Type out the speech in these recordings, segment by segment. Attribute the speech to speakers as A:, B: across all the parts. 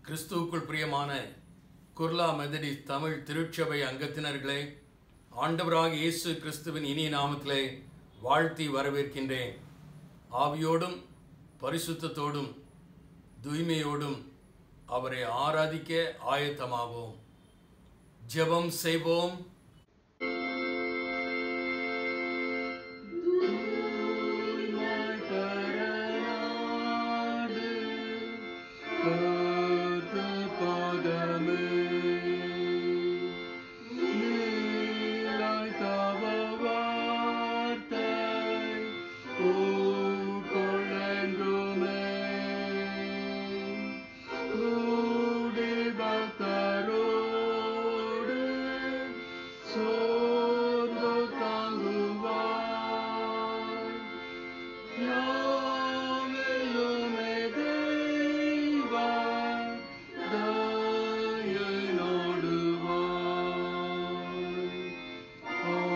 A: கிறிஸ்துவுக்குள் பிரியமான குர்லா மெதடி தமிழ் திருச்சபை அங்கத்தினர்களே ஆண்டவராக இயேசு கிறிஸ்துவின் இனிய நாமத்திலே வாழ்த்தி வரவேற்கின்றேன் ஆவியோடும் பரிசுத்தத்தோடும் தூய்மையோடும் அவரை ஆராதிக்க ஆயத்தமாவோம் ஜெபம் செய்வோம்
B: தூய்மை பெறநாடு கர்த்தர் பாதமே. நிலைத்தவ வார்த்தை உட்கொள்ளென்றுமே. கூடி பக்தரோடு சோர்ந்து தாங்குவார் யாமெல்லுமே தெய்வா தயை நாடுவார்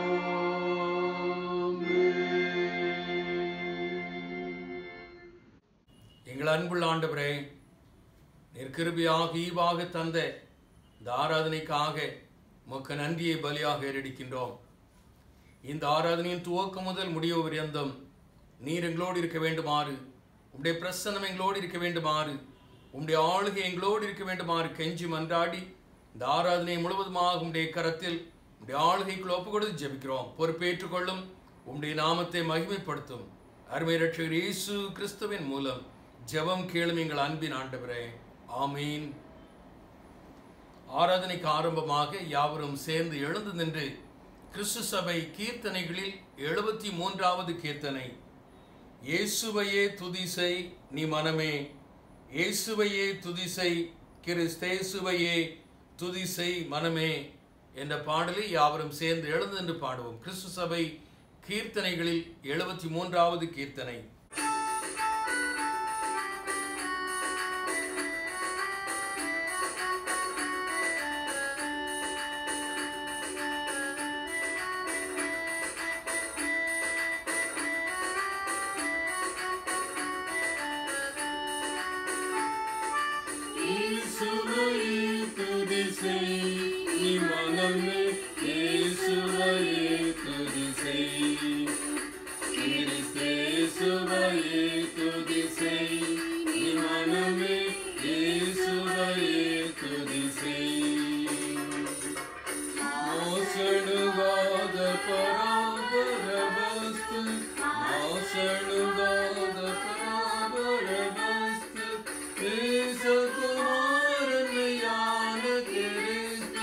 B: ஆமென்
A: எங்கள் அன்புள்ள ஆண்டவரே நீர் கிருபியாக ஈவாக தந்த இந்த ஆராதனைக்காக உமக்கு நன்றியை பலியாக ஏறடிக்கின்றோம் இந்த ஆராதனையின் துவக்கம் முதல் முடிவு பரியந்தம் நீர் எங்களோடு இருக்க வேண்டுமாறு உம்முடைய பிரசன்னம் எங்களோடு இருக்க வேண்டுமாறு உம்முடைய ஆளுகை எங்களோடு இருக்க வேண்டுமாறு கெஞ்சி மன்றாடி இந்த ஆராதனை முழுவதுமாக உம்முடைய கரத்தில் உம்முடைய ஆளுகைக்குள் ஒப்பு கொடுத்து ஜெபிக்கிறோம் பொறுப்பேற்றுக் கொள்ளும் உம்முடைய நாமத்தை மகிமைப்படுத்தும் அருமை ரட்சகர் இயேசு கிறிஸ்துவின் மூலம் ஜெபம் கேளும் எங்கள் அன்பின் ஆண்டவரே ஆமீன் ஆராதனைக்கு ஆரம்பமாக யாவரும் சேர்ந்து எழுந்து நின்று கிறிஸ்து சபை கீர்த்தனைகளில் எழுபத்தி மூன்றாவது கீர்த்தனை இயேசுவையே துதிசை நீ மனமே இயேசுவையே துதிசை கிறிஸ்தேசுவையே துதிசை மனமே என்ற பாடலை யாவரும் சேர்ந்து எழுந்து நின்று பாடுவோம் கிறிஸ்து சபை கீர்த்தனைகளில் எழுபத்தி மூன்றாவது கீர்த்தனை
B: இயேசுவையே துதி செய், நீ மனமே இயேசுவையே துதி செய். கிறிஸ்தேசுவையே துதி செய், நீ மனமே இயேசுவையே துதி செய். நாசணுவாத பராபர வஸ்து நாசணுவாத பராபர வஸ்து நேசகுமாரன்மையான கிறிஸ்து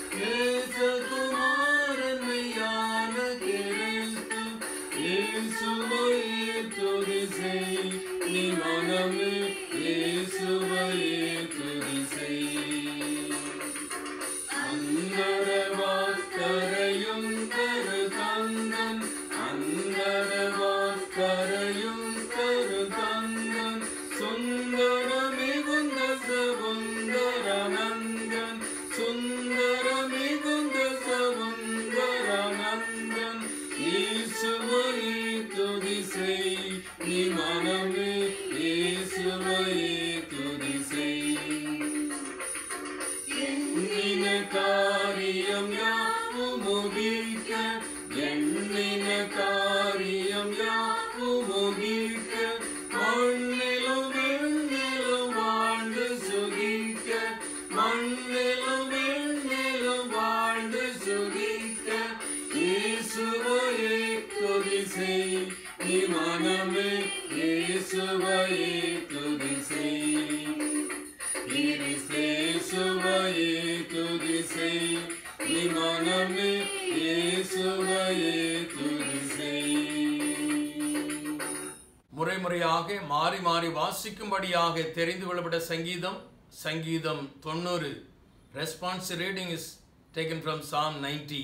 B: நேசகுமாரன்மையான கிறிஸ்து இயேசுவையே துதி செய் நீ மனமே இயேசுவையே துதி செய் அந்தரவாக்கரையும் கருதந்தன் அந்தரவாக்கரையும் கருதந்தன் சுந்தர மிகுந்த சவுந்தரநந்தன் சுந்தர மிகுந்த சவுந்தரநந்தன் ஈசுவையே துதி செய் நீ மனமே இயேசுவையே துதி செய் எண்ணின காரியம் யாவும் முகிக்க எண்ணின காரியம் யாவும் முகிக்க மண்ணிலும் விண்ணிலும் வாழ்ந்து சுகிக்க மண்ணிலும் விண்ணிலும் வாழ்ந்து சுகிக்க இயேசுவையே துதி செய் நீ மனமே இயேசுவையே துதி செய் இயேசுவையே துதி செய் நீ மனமே இயேசுவையே துதி செய்
A: முறை முறையாக மாறி மாறி வாசிக்கும்படியாக தெரிந்து கொள்ளப்பட்ட சங்கீதம் சங்கீதம் தொண்ணூறு response reading is taken from Psalm ninety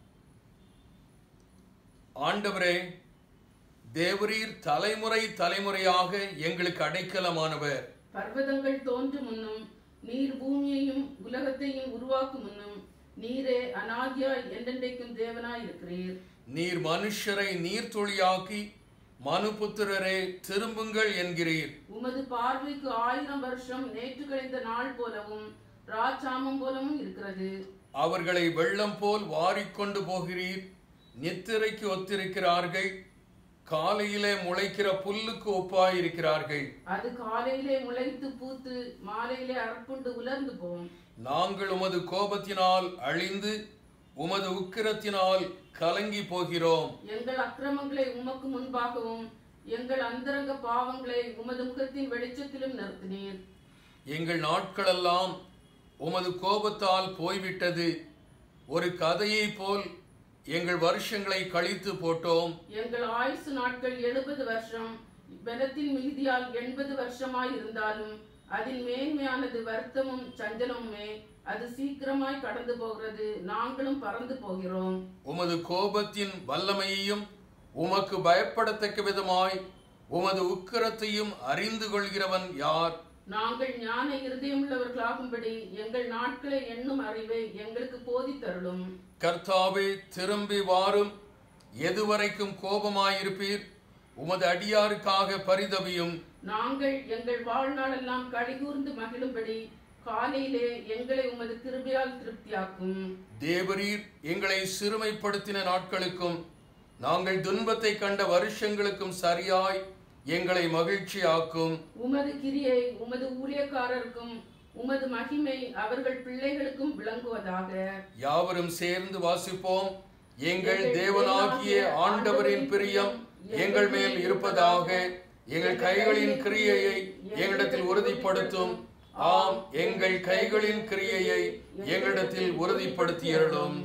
A: ஆண்டவரே தேவரீர் தலைமுறை தலைமுறையாக எங்களுக்கு அடைக்கலமானவர்
C: பர்வதங்கள் தோன்றும் முன்னும் நீர் பூமியையும் உலகத்தையும் உருவாக்கும் முன்னும் நீரே அநாதியாய் என்றென்றைக்கும் தேவனாய் இருக்கிறீர்
A: நீர் மனுஷரை நீர்த்துளியாக்கி மனுபுத்திரரே திரும்புங்கள் என்கிறீர்
C: உமது பார்வைக்கு ஆயிரம் வருஷம் நேற்று கழிந்த நாள் போலவும் ராச்சாமம் போலவும் இருக்கிறது
A: அவர்களை வெள்ளம் போல் வாரிக்கொண்டு போகிறீர் நித்திரைக்கு ஒத்திருக்கிறார்கள் காலையிலே முளைக்கிற புல்லுக்கு ஒப்பாயிருக்கிறார்கள்
C: அது காலையிலே முளைத்து பூத்து மாலையிலே அறுப்புண்டு உலர்ந்து போம்
A: நாங்கள் உமது கோபத்தினால் அழிந்து உமது உக்கிரத்தினால் கலங்கி போகிறோம்
C: எங்கள் அக்கிரமங்களை உமக்கு முன்பாகவும் எங்கள் அந்தரங்க பாவங்களை உமது முகத்தின் வெளிச்சத்திலும் நிறுத்தினீர்
A: எங்கள் நாட்களெல்லாம் உமது கோபத்தால் போய்விட்டது ஒரு கதையைப் போல் எங்கள் வருஷங்களை கழித்து போட்டோம்
C: எங்கள் ஆயுசு நாட்கள் எழுபது வருஷம் பலத்தின் மிகுதியால் எண்பது வருஷமாய் இருந்தாலும் அதில் மேன்மையானது வருத்தமும் சஞ்சலமுமே அது சீக்கிரமாய் கடந்து போகிறது நாங்களும் பறந்து போகிறோம்
A: உமது கோபத்தின் வல்லமையையும் உமக்கு பயப்படத்தக்க விதமாய் உமது உக்கிரத்தையும் அறிந்து கொள்கிறவன் யார்
C: நாங்கள் ஞான இருதயமுள்ளவர்களாகும்படி எங்கள் நாட்களை எண்ணும் அறிவை எங்களுக்கு போதித்தருளும்
A: கர்த்தாவே திரும்பி வாரும் எதுவரைக்கும் கோபமாயிருப்பீர் உமது அடியாருக்காக பரிதவியும்
C: நாங்கள் எங்கள் வாழ்நாளெல்லாம் கழிகூர்ந்து மகிழும்படி காலையிலே எங்களை உமது கிருபையால் திருப்தியாக்கும்
A: தேவரீர் எங்களை சிறுமைப்படுத்தின நாட்களுக்கும் நாங்கள் துன்பத்தை கண்ட வருஷங்களுக்கும் சரியாய் எங்களை மகிழ்ச்சியாக்கும்
C: உமது கிரியை உமது ஊழியக்காரருக்கும் உமது மகிமை அவர்கள் பிள்ளைகளுக்கும் விளங்குவதாக
A: யாவரும் சேர்ந்து வாசிப்போம் எங்கள் தேவனாகிய ஆண்டவரின் பிரியம் எங்கள் மேல் இருப்பதாக எங்கள் கைகளின் கிரியையை எங்களிடத்தில் உறுதிப்படுத்தும் ஆம் எங்கள் கைகளின் கிரியையை எங்களிடத்தில் உறுதிப்படுத்தியருளும்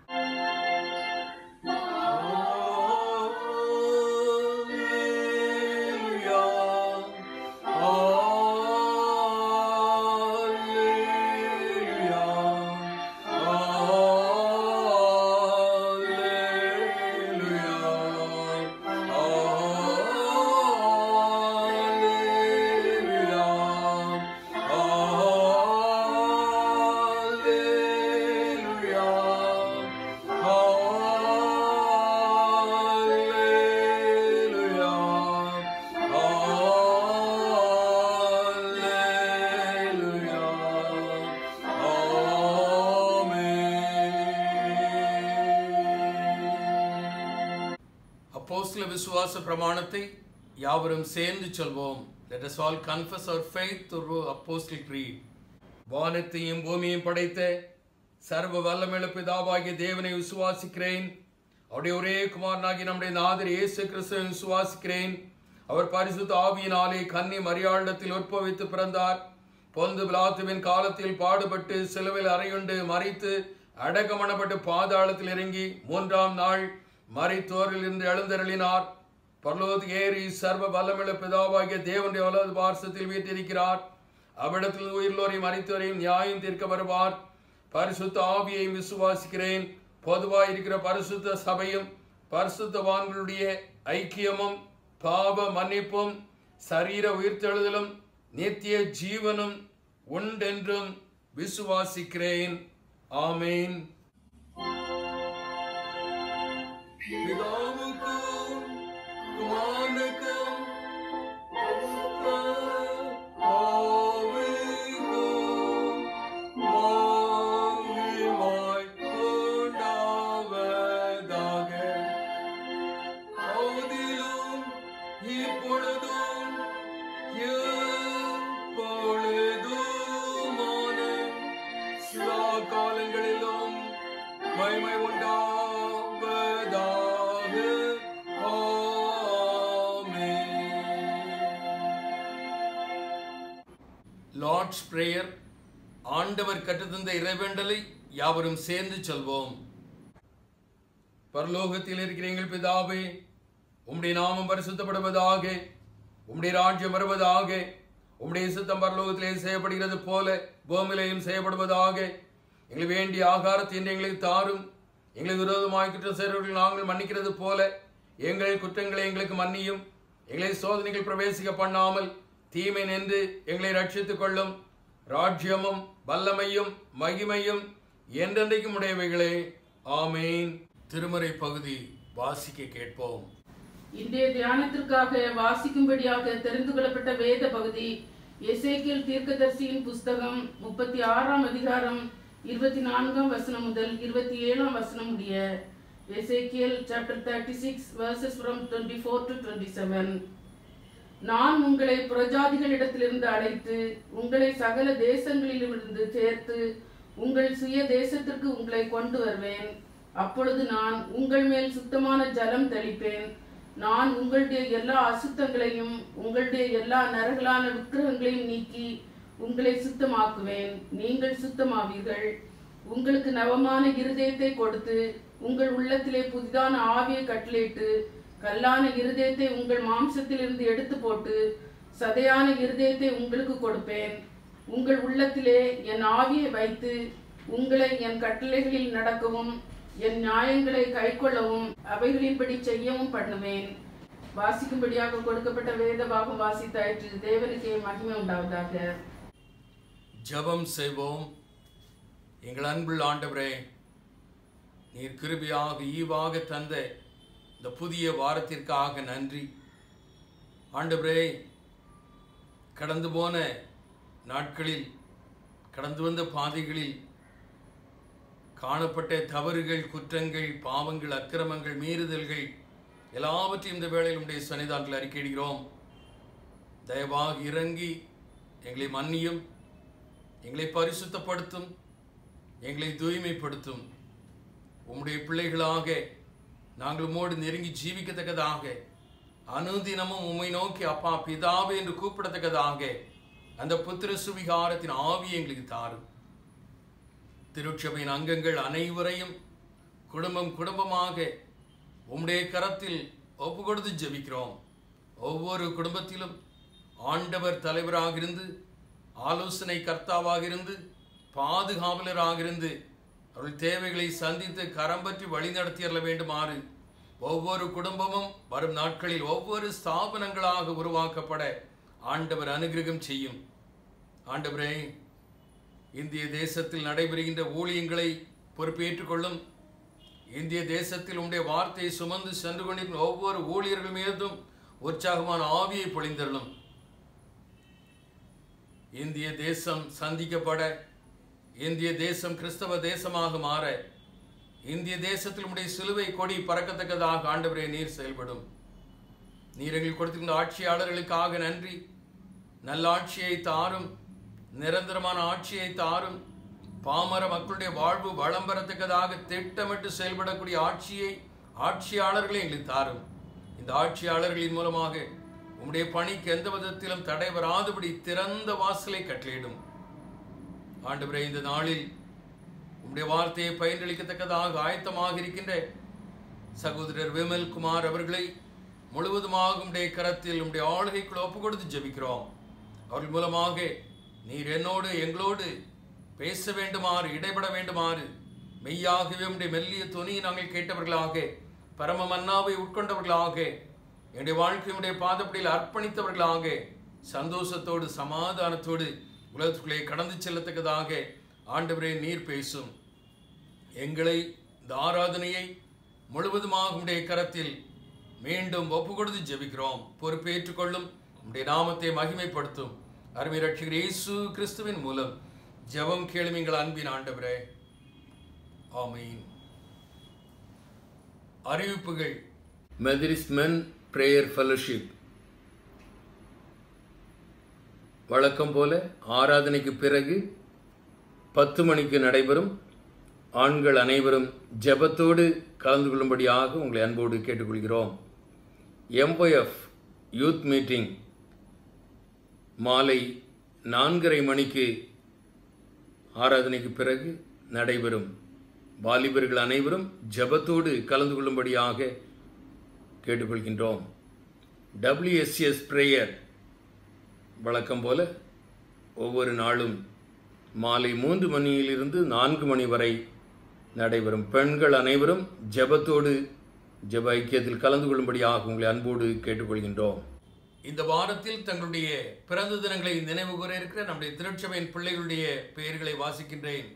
A: அப்போஸ்தல விசுவாச பிரமாணத்தை யாவரும் சேர்ந்து சொல்வோம் let us all confess our faith through apostle creed வானத்தையும் பூமியையும் படைத்த சர்வ வல்லமையுள்ள பிதாவாகிய தேவனை விசுவாசிக்கிறேன் அவருடைய ஒரே குமாரனாகி நம்முடைய நாதர் இயேசு கிறிஸ்துவை விசுவாசிக்கிறேன் அவர் பரிசுத்த ஆவியினாலே கன்னி மரியாளத்தில் உற்பவித்து பிறந்தார் பொந்து பிலாத்துவின் காலத்தில் பாடுபட்டு சிலுவையில் அறையுண்டு மறித்து அடக்கமணப்பட்டு பாதாளத்தில் இறங்கி மூன்றாம் நாள் மறித்தோரில் இருந்து எழுந்தருளினார் பரலோத் ஏறி சர்வ வல்லமுள்ள பிதாவாகிய தேவனுடைய வலது பார்சத்தில் வீட்டிருக்கிறார் அவ்விடத்தில் உயிர்லோரையும் மறித்தோரையும் நியாயம் தீர்க்க வருவார் பரிசுத்த ஆவியையும் விசுவாசிக்கிறேன் பொதுவாய் இருக்கிற பரிசுத்த சபையும் பரிசுத்தவான்களுடைய ஐக்கியமும் பாவ மன்னிப்பும் சரீர உயிர்த்தெழுதலும் நித்திய ஜீவனும் உண்டென்றும் விசுவாசிக்கிறேன் ஆமேன் பிதாவுக்கும் குமாரனுக்கும் பரிசுத்த ஆவிக்கும் மகிமை உண்டாவதாக. ஆதியிலும் இப்பொழுதும் எப்பொழுதுமான சதா காலங்களிலும் மகிமை உண்டாவதாக லார்ட்ஸ் பிரேயர் ஆண்டவர் கற்றுத்தந்த இறைவேண்டலை யாவரும் சேர்ந்து சொல்வோம் பரலோகத்தில் இருக்கிற எங்கள் பிதாவே உம்முடைய நாமம் பரிசுத்தப்படுவதாக உம்முடைய ராஜ்யம் வருவதாக உம்முடைய சித்தம் பரலோகத்திலே செய்யப்படுகிறது போல பூமியிலையும் செய்யப்படுவதாக எங்களுக்கு வேண்டிய ஆகாரத்தை இன்று எங்களுக்கு தாரும் எங்களுக்கு விரோதமாய் குற்றம் செய்கிறவர்கள் நாங்கள் மன்னிக்கிறது போல எங்கள் குற்றங்களை எங்களுக்கு மன்னியும் எங்களை சோதனைகள் பிரவேசிக்க பண்ணாமல் தீமை நின்று எங்களை ரட்சித்துக் கொள்ளும் ராஜ்யமும் வல்லமையும் மகிமையும் என்றென்றைக்கும் உடையவைகளே ஆமேன் திருமறை பகுதி வாசிக்க கேட்போம்
C: இன்றைய தியானத்திற்காக வாசிக்கும்படியாக தெரிந்து கொள்ளப்பட்ட வேத பகுதி எசேக்கியல் தீர்க்கதரிசியின் புஸ்தகம் முப்பத்தி ஆறாம் அதிகாரம் இருபத்தி நான்காம் வசனம் முதல் இருபத்தி ஏழாம் வசனம் முடிய எசேக்கியல் chapter thirty six verses from twenty four to twenty seven நான் உங்களை புரஜாதிகளிடத்திலிருந்து அழைத்து உங்களை சகல தேசங்களிலிருந்து சேர்த்து உங்கள் சுய தேசத்திற்கு உங்களை கொண்டு வருவேன் அப்பொழுது நான் உங்கள் மேல் சுத்தமான ஜலம் தெளிப்பேன் நான் உங்களுடைய எல்லா அசுத்தங்களையும் உங்களுடைய எல்லா நரகலான விக்கிரகங்களையும் நீக்கி உங்களை சுத்தமாக்குவேன் நீங்கள் சுத்தமாவீர்கள் உங்களுக்கு நவமான இருதயத்தை கொடுத்து உங்கள் உள்ளத்திலே புதிதான ஆவியை கட்டளையிட்டு கல்லான இருதயத்தை உங்கள் மாம்சத்திலிருந்து எடுத்து போட்டு சதையான இருதயத்தை உங்களுக்கு கொடுப்பேன் உங்கள் உள்ளத்திலே என் ஆவியை வைத்து உங்களை என் கட்டளைகளில் நடக்கவும் என் நியாயங்களை கைக்கொள்ளவும் அவைகளின்படி செய்யவும் பண்ணுவேன் வாசிக்கும்படியாக கொடுக்கப்பட்ட வேத பாகம் வாசித்தாயிற்று தேவனுக்கே மகிமை உண்டாவதாக
A: ஜெபம் செய்வோம் எங்கள் அன்புள்ள ஆண்டவரே நீர் கிருபியாக ஈவாக தந்த இந்த புதிய வாரத்திற்காக நன்றி ஆண்டவரே கடந்து போன நாட்களில் கடந்து வந்த பாதைகளில் காணப்பட்ட தவறுகள் குற்றங்கள் பாவங்கள் அக்கிரமங்கள் மீறுதல்கள் எல்லாவற்றையும் இந்த வேளையில் உடைய சன்னிதானத்தில் அறிக்கையிடுகிறோம் தயவாக இறங்கி எங்களை மன்னியும் எங்களை பரிசுத்தப்படுத்தும் எங்களை தூய்மைப்படுத்தும் உம்முடைய பிள்ளைகளாக நாங்கள் உம்மோடு நெருங்கி ஜீவிக்கத்தக்கதாக அனுதினமும் உம்மை நோக்கி அப்பா பிதாவே என்று கூப்பிடத்தக்கதாக அந்த புத்திர சுவிகாரத்தின் ஆவி எங்களுக்கு தாரும் திருச்சபையின் அங்கங்கள் அனைவரையும் குடும்பம் குடும்பமாக உம்முடைய கரத்தில் ஒப்பு கொடுத்து ஜெபிக்கிறோம் ஒவ்வொரு குடும்பத்திலும் ஆண்டவர் தலைவராக இருந்து ஆலோசனை கர்த்தாவாக இருந்து பாதுகாவலராக இருந்து அவர்கள் தேவைகளை சந்தித்து கரம் பற்றி வழிநடத்தியறல வேண்டுமாறு ஒவ்வொரு குடும்பமும் வரும் நாட்களில் ஒவ்வொரு ஸ்தாபனங்களாக உருவாக்கப்பட ஆண்டவர் அனுகிரகம் செய்யும் ஆண்டவரே இந்திய தேசத்தில் நடைபெறுகின்ற ஊழியங்களை பொறுப்பேற்றுக் கொள்ளும் இந்திய தேசத்தில் உடைய வார்த்தையை சுமந்து சென்று கொண்டிருக்கிற ஒவ்வொரு ஊழியர்கள் மீதும் உற்சாகமான ஆவியை பொழிந்தள்ளும் இந்திய தேசம் சந்திக்கப்பட இந்திய தேசம் கிறிஸ்தவ தேசமாக மாற இந்திய தேசத்தில் உடைய சிலுவை கொடி பறக்கத்தக்கதாக ஆண்டவரே நீர் செயல்படும் நீர் எங்களுக்கு கொடுத்திருந்த ஆட்சியாளர்களுக்காக நன்றி நல்ல ஆட்சியை தாரும் நிரந்தரமான ஆட்சியை தாரும் பாமர மக்களுடைய வாழ்வு வளம் பெறத்தக்கதாக திட்டமிட்டு செயல்படக்கூடிய ஆட்சியை ஆட்சியாளர்களை எங்களுக்கு தாரும் இந்த ஆட்சியாளர்களின் மூலமாக உம்முடைய பணிக்கு எந்த விதத்திலும் தடை வராதபடி திறந்த வாசலை கட்டளையிடும் ஆண்டவரே இந்த நாளில் உம்முடைய வார்த்தையை பயின்றளிக்கத்தக்கதாக ஆயத்தமாக இருக்கின்ற சகோதரர் விமல் குமார் அவர்களை முழுவதுமாக உம்முடைய கரத்தில் உம்முடைய ஆளுகைக்குள் ஒப்பு கொடுத்து ஜெபிக்கிறோம் அவர்கள் மூலமாக நீர் என்னோடு எங்களோடு பேச வேண்டுமாறு இடைபட வேண்டுமாறு மெய்யாகவே உம்முடைய மெல்லிய துணியை நாங்கள் கேட்டவர்களாக பரம மன்னாவை உட்கொண்டவர்களாக என்னுடைய வாழ்க்கையுடைய பாதப்படியில் அர்ப்பணித்தவர்களாக சந்தோஷத்தோடு சமாதானத்தோடு உலகத்துக்குள்ளே கடந்து செல்லத்தக்கதாக ஆண்டவரே நீர் பேசும் எங்களை இந்த ஆராதனையை முழுவதுமாக உடைய கரத்தில் மீண்டும் ஒப்பு கொடுத்து ஜெபிக்கிறோம் பொறுப்பேற்றுக் கொள்ளும் உடைய நாமத்தை மகிமைப்படுத்தும் அருமை ரட்சகர் இயேசு கிறிஸ்துவின் மூலம் ஜெபம் கேளும் எங்கள் அன்பின் ஆண்டவரே ஆமீன் அறிவிப்புகள் மெதரிஸ் மென் பிரேயர் ஃபெலோஷிப் வழக்கம் போல ஆராதனைக்கு பிறகு பத்து மணிக்கு நடைபெறும் ஆண்கள் அனைவரும் ஜெபத்தோடு கலந்து கொள்ளும்படியாக உங்களை அன்போடு கேட்டுக்கொள்கிறோம் எம்ஒஎஃப் யூத் மீட்டிங் மாலை நான்கரை மணிக்கு ஆராதனைக்கு பிறகு நடைபெறும் வாலிபர்கள் அனைவரும் ஜெபத்தோடு கலந்து கொள்ளும்படியாக கேட்டுக்கொள்கின்றோம் டபிள்யூஎஸ்எஸ் பிரேயர் வழக்கம் போல ஒவ்வொரு நாளும் மாலை மூன்று மணியிலிருந்து நான்கு மணி வரை நடைபெறும் பெண்கள் அனைவரும் ஜெபத்தோடு ஜெப ஐக்கியத்தில் கலந்து கொள்ளும்படியாக உங்களை அன்போடு கேட்டுக்கொள்கின்றோம் இந்த வாரத்தில் தங்களுடைய பிறந்த தினங்களை நினைவு கூற இருக்கிற நம்முடைய திருச்சபையின் பிள்ளைகளுடைய பெயர்களை வாசிக்கின்றேன்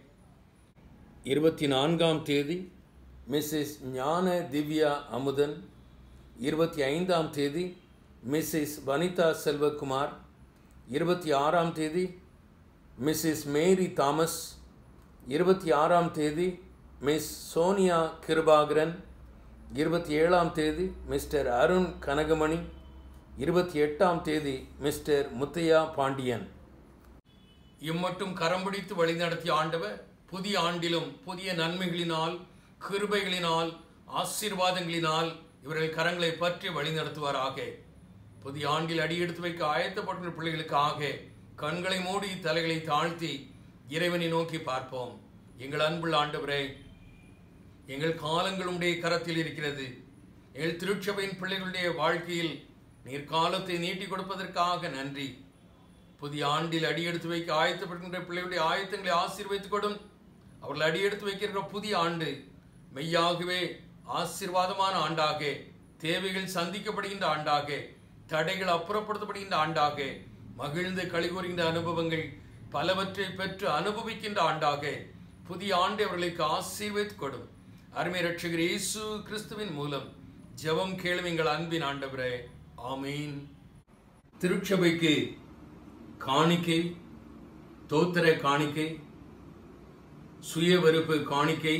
A: இருபத்தி நான்காம் தேதி மிஸ்ஸஸ் ஞான திவ்யா அமுதன் இருபத்தி ஐந்தாம் தேதி மிஸ்ஸஸ் வனிதா செல்வகுமார் இருபத்தி ஆறாம் தேதி மிஸ்ஸஸ் மேரி தாமஸ் இருபத்தி ஆறாம் தேதி மிஸ் சோனியா கிருபாகரன் இருபத்தி ஏழாம் தேதி மிஸ்டர் அருண் கனகமணி இருபத்தி எட்டாம் தேதி மிஸ்டர் முத்தையா பாண்டியன் இம்மட்டும் கரம் பிடித்து வழிநடத்திய ஆண்டவர் புதிய ஆண்டிலும் புதிய நன்மைகளினால் கிருபைகளினால் ஆசீர்வாதங்களினால் இவர்கள் கரங்களை பற்றி வழிநடத்துவாராக புதிய ஆண்டில் அடியெடுத்து வைக்க ஆயத்தப்பட்டுள்ள பிள்ளைகளுக்காக கண்களை மூடி தலைகளை தாழ்த்தி இறைவனை நோக்கி பார்ப்போம் எங்கள் அன்புள்ள ஆண்டவரே எங்கள் காலங்கள் உடைய கரத்தில் இருக்கிறது எங்கள் திருச்சபையின் பிள்ளைகளுடைய வாழ்க்கையில் நீர் காலத்தை நீட்டி கொடுப்பதற்காக நன்றி புதிய ஆண்டில் அடியெடுத்து வைக்க ஆயத்தப்படுகின்ற பிள்ளைகளுடைய ஆயத்தங்களை ஆசீர்வதித்துக் கொடும் அவர்கள் அடியெடுத்து வைக்கின்ற புதிய ஆண்டு மெய்யாகவே ஆசீர்வாதமான ஆண்டாக தேவைகள் சந்திக்கப்படுகின்ற ஆண்டாக தடைகள் அப்புறப்படுத்தப்படுகின்ற ஆண்டாக மகிழ்ந்து கழிவுறுகின்ற அனுபவங்கள் பலவற்றை பெற்று அனுபவிக்கின்ற ஆண்டாக புதிய ஆண்டை அவர்களுக்கு ஆசீர்வதித்துக் கொடும் அருமை ரட்சகர் இயேசு கிறிஸ்துவின் மூலம் ஜெபம் கேளும் எங்கள் அன்பின் ஆண்டவரே ஆமீன் திருச்சபைக்கு காணிக்கை தோத்திர காணிக்கை சுய வெறுப்பு காணிக்கை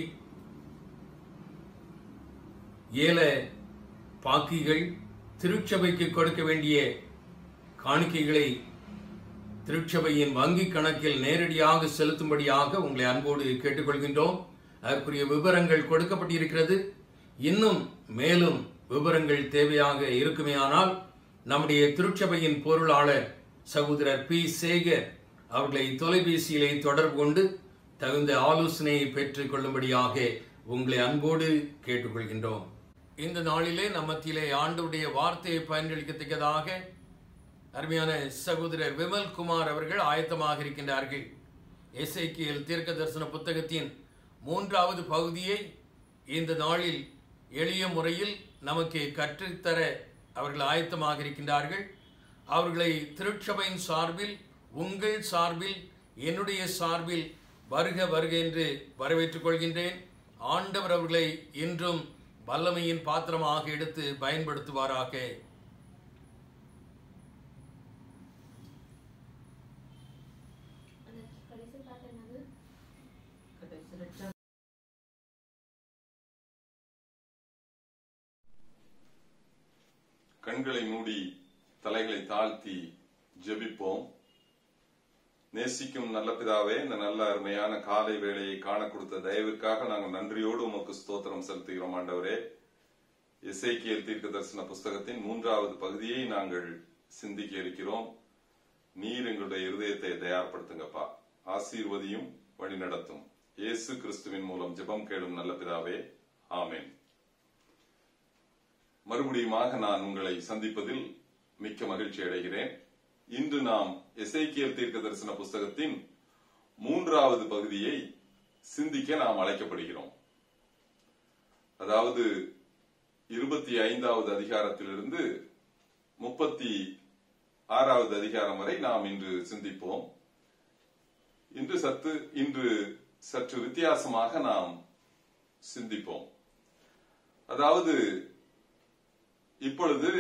A: ஏல பாக்கிகள் திருச்சபைக்கு கொடுக்க வேண்டிய காணிக்கைகளை திருச்சபையின் வங்கி கணக்கில் நேரடியாக செலுத்தும்படியாக உங்களை அன்போடு கேட்டுக்கொள்கின்றோம் அதற்குரிய விவரங்கள் கொடுக்கப்பட்டிருக்கிறது இன்னும் மேலும் விவரங்கள் தேவையாக இருக்குமேயானால் நம்முடைய திருச்சபையின் பொருளாளர் சகோதரர் பி சேகர் அவர்களை தொலைபேசியிலே தொடர்பு கொண்டு தகுந்த ஆலோசனையை பெற்றுக் கொள்ளும்படியாக உங்களை அன்போடு கேட்டுக்கொள்கின்றோம் இந்த நாளிலே நம்மத்திலே ஆண்டுடைய வார்த்தையை பயனளிக்கத்தக்கதாக அருமையான சகோதரர் விமல் குமார் அவர்கள் ஆயத்தமாக இருக்கின்றார்கள் எஸ்ஐக்கியல் தீர்க்க தரிசன புத்தகத்தின் மூன்றாவது பகுதியை இந்த நாளில் எளிய முறையில் நமக்கு கற்றுத்தர அவர்கள் ஆயத்தமாக இருக்கின்றார்கள் அவர்களை திருச்சபையின் சார்பில் உங்கள் சார்பில் என்னுடைய சார்பில் வருக வருக என்று வரவேற்றுக் கொள்கின்றேன் ஆண்டவர் அவர்களை இன்றும் வல்லமையின் பாத்திரமாக எடுத்து பயன்படுத்துவாராக
D: அந்த கடைசி பாட்டு என்னது
B: கண்களை மூடி தலைகளை தாழ்த்தி ஜெபிப்போம் நேசிக்கும் நல்ல பிதாவே இந்த நல்ல அருமையான காலை வேளையை காண கொடுத்த தயவிற்காக நாங்கள் நன்றியோடு உமக்கு ஸ்தோத்திரம் செலுத்துகிறோம் ஆண்டவரே இசைக்கியல் தீர்க்க தரிசன புஸ்தகத்தின் மூன்றாவது பகுதியை நாங்கள் சிந்திக்க இருக்கிறோம் நீர் எங்களுடைய இருதயத்தை தயார்படுத்துங்கப்பா ஆசீர்வதியும் வழிநடத்தும் இயேசு கிறிஸ்துவின் மூலம் ஜெபம் கேளும் நல்ல பிதாவே ஆமென் மறுபடியுமாக நான் உங்களை சந்திப்பதில் மிக்க மகிழ்ச்சி அடைகிறேன் இன்று நாம் எசைக்கியல் தீர்க்க தரிசன புஸ்தகத்தின் மூன்றாவது பகுதியை சிந்திக்க நாம் அழைக்கப்படுகிறோம் அதாவது இருபத்தி ஐந்தாவது அதிகாரத்திலிருந்து முப்பத்தி ஆறாவது அதிகாரம் வரை நாம் இன்று சிந்திப்போம் இன்று சத்து இன்று சற்று வித்தியாசமாக நாம் சிந்திப்போம் அதாவது இப்பொழுது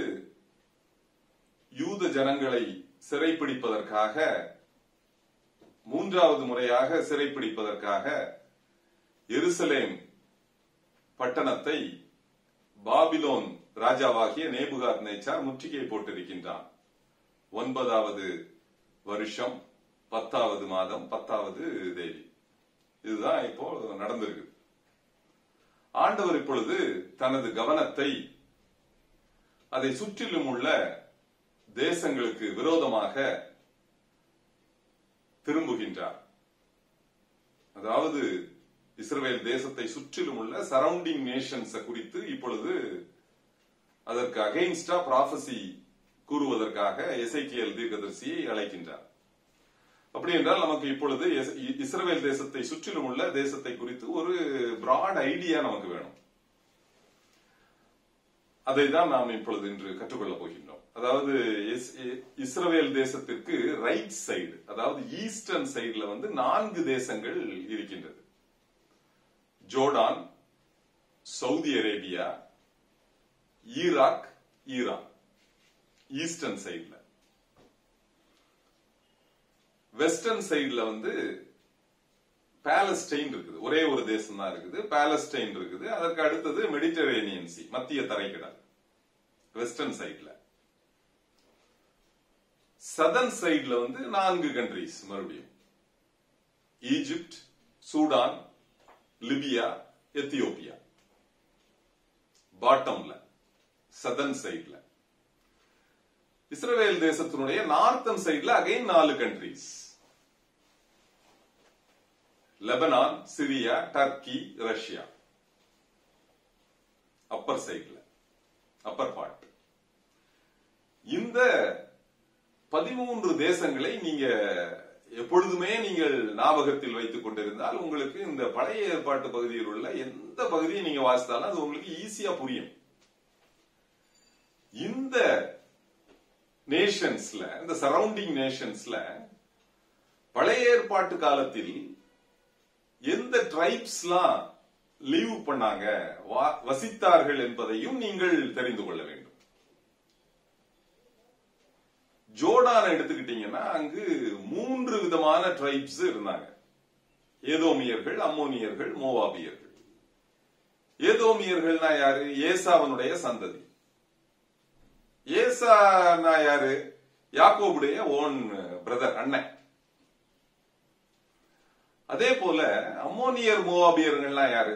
B: யூத ஜனங்களை சிறைப்பிடிப்பதற்காக மூன்றாவது முறையாக சிறைப்பிடிப்பதற்காக எருசலேம் பட்டணத்தை பாபிலோன் ராஜாவாகிய நேபுகாத் நேச்சார் முற்றுகை போட்டிருக்கின்றான் ஒன்பதாவது வருஷம் பத்தாவது மாதம் பத்தாவது தேதி இதுதான் இப்போ நடந்திருக்கு ஆண்டவர் இப்பொழுது தனது கவனத்தை அதை சுற்றிலும் உள்ள தேசங்களுக்கு விரோதமாக திரும்புகின்றார் அதாவது இஸ்ரேல் தேசத்தை சுற்றிலும் உள்ள சரௌண்டிங் நேஷன்ஸ் குறித்து இப்பொழுது அதற்கு அகைன்ஸ்டா ப்ராபசி கூறுவதற்காக எசைக்கியல் தீர்க்கதரிசியை அழைக்கின்றார் அப்படி என்றால் நமக்கு இப்பொழுது இஸ்- இஸ்ரவேல் தேசத்தை சுற்றிலும் உள்ள தேசத்தை குறித்து ஒரு பிராட் ஐடியா நமக்கு வேணும் அதை தான் நாம் இப்பொழுது இன்று கற்றுக்கொள்ளப் போகின்றோம் அதாவது இஸ்- இ- இஸ்ரவேல் தேசத்திற்கு ரைட் சைடு அதாவது ஈஸ்டர்ன் சைடுல வந்து நான்கு தேசங்கள் இருக்கின்றது Jordan Saudi Arabia Iraq Iran eastern சைடுல வெஸ்டர்ன் சைடுல வந்து பாலஸ்டைன் இருக்குது ஒரே ஒரு தேசம் தான் இருக்குது பாலஸ்டைன் இருக்குது அதற்கு அடுத்தது மெடிட்டரேனியன் சி மத்திய தரைக்கடல் வெஸ்டர்ன் சைடுல சதன் சைடுல வந்து நான்கு கண்ட்ரிஸ் மறுபடியும் ஈஜிப்ட் சூடான் லிபியா எத்தியோப்பியா பாட்டம்ல சதன் சைடுல இஸ்ரேல் தேசத்தினுடைய நார்த்தன் சைடுல அகைன் நாலு countries Lebanon Syria Turkey Russia upper சைடுல அப்பர் பார்ட் இந்த பதிமூன்று தேசங்களை நீங்க எப்பொழுதுமே நீங்கள் ஞாபகத்தில் வைத்துக் கொண்டிருந்தால் உங்களுக்கு இந்த பழைய ஏற்பாட்டு பகுதியில் உள்ள எந்த பகுதியை நீங்க வாசித்தாலும் அது உங்களுக்கு ஈஸியா புரியும் இந்த நேஷன்ஸ்ல இந்த சரௌண்டிங் நேஷன்ஸ்ல பழைய ஏற்பாட்டு காலத்தில் எந்த ட்ரைப்ஸ்லாம் லீவ் பண்ணாங்க வா- வசித்தார்கள் என்பதையும் நீங்கள் தெரிந்து கொள்ள வேண்டும் ஜோர்டான் எடுத்துக்கிட்டீங்கன்னா அங்கு மூன்று விதமான ட்ரைப்ஸ் இருந்தாங்க ஏதோமியர்கள் அம்மோனியர்கள் மோவாபியர்கள் ஏதோமியர்கள்னா யாரு ஏசாவனுடைய சந்ததி ஏசானா யாரு யாக்கோபுடைய ஓன் பிரதர் அண்ணன் அதே போல அம்மோனியர் மோவாபியர்கள்லாம் யாரு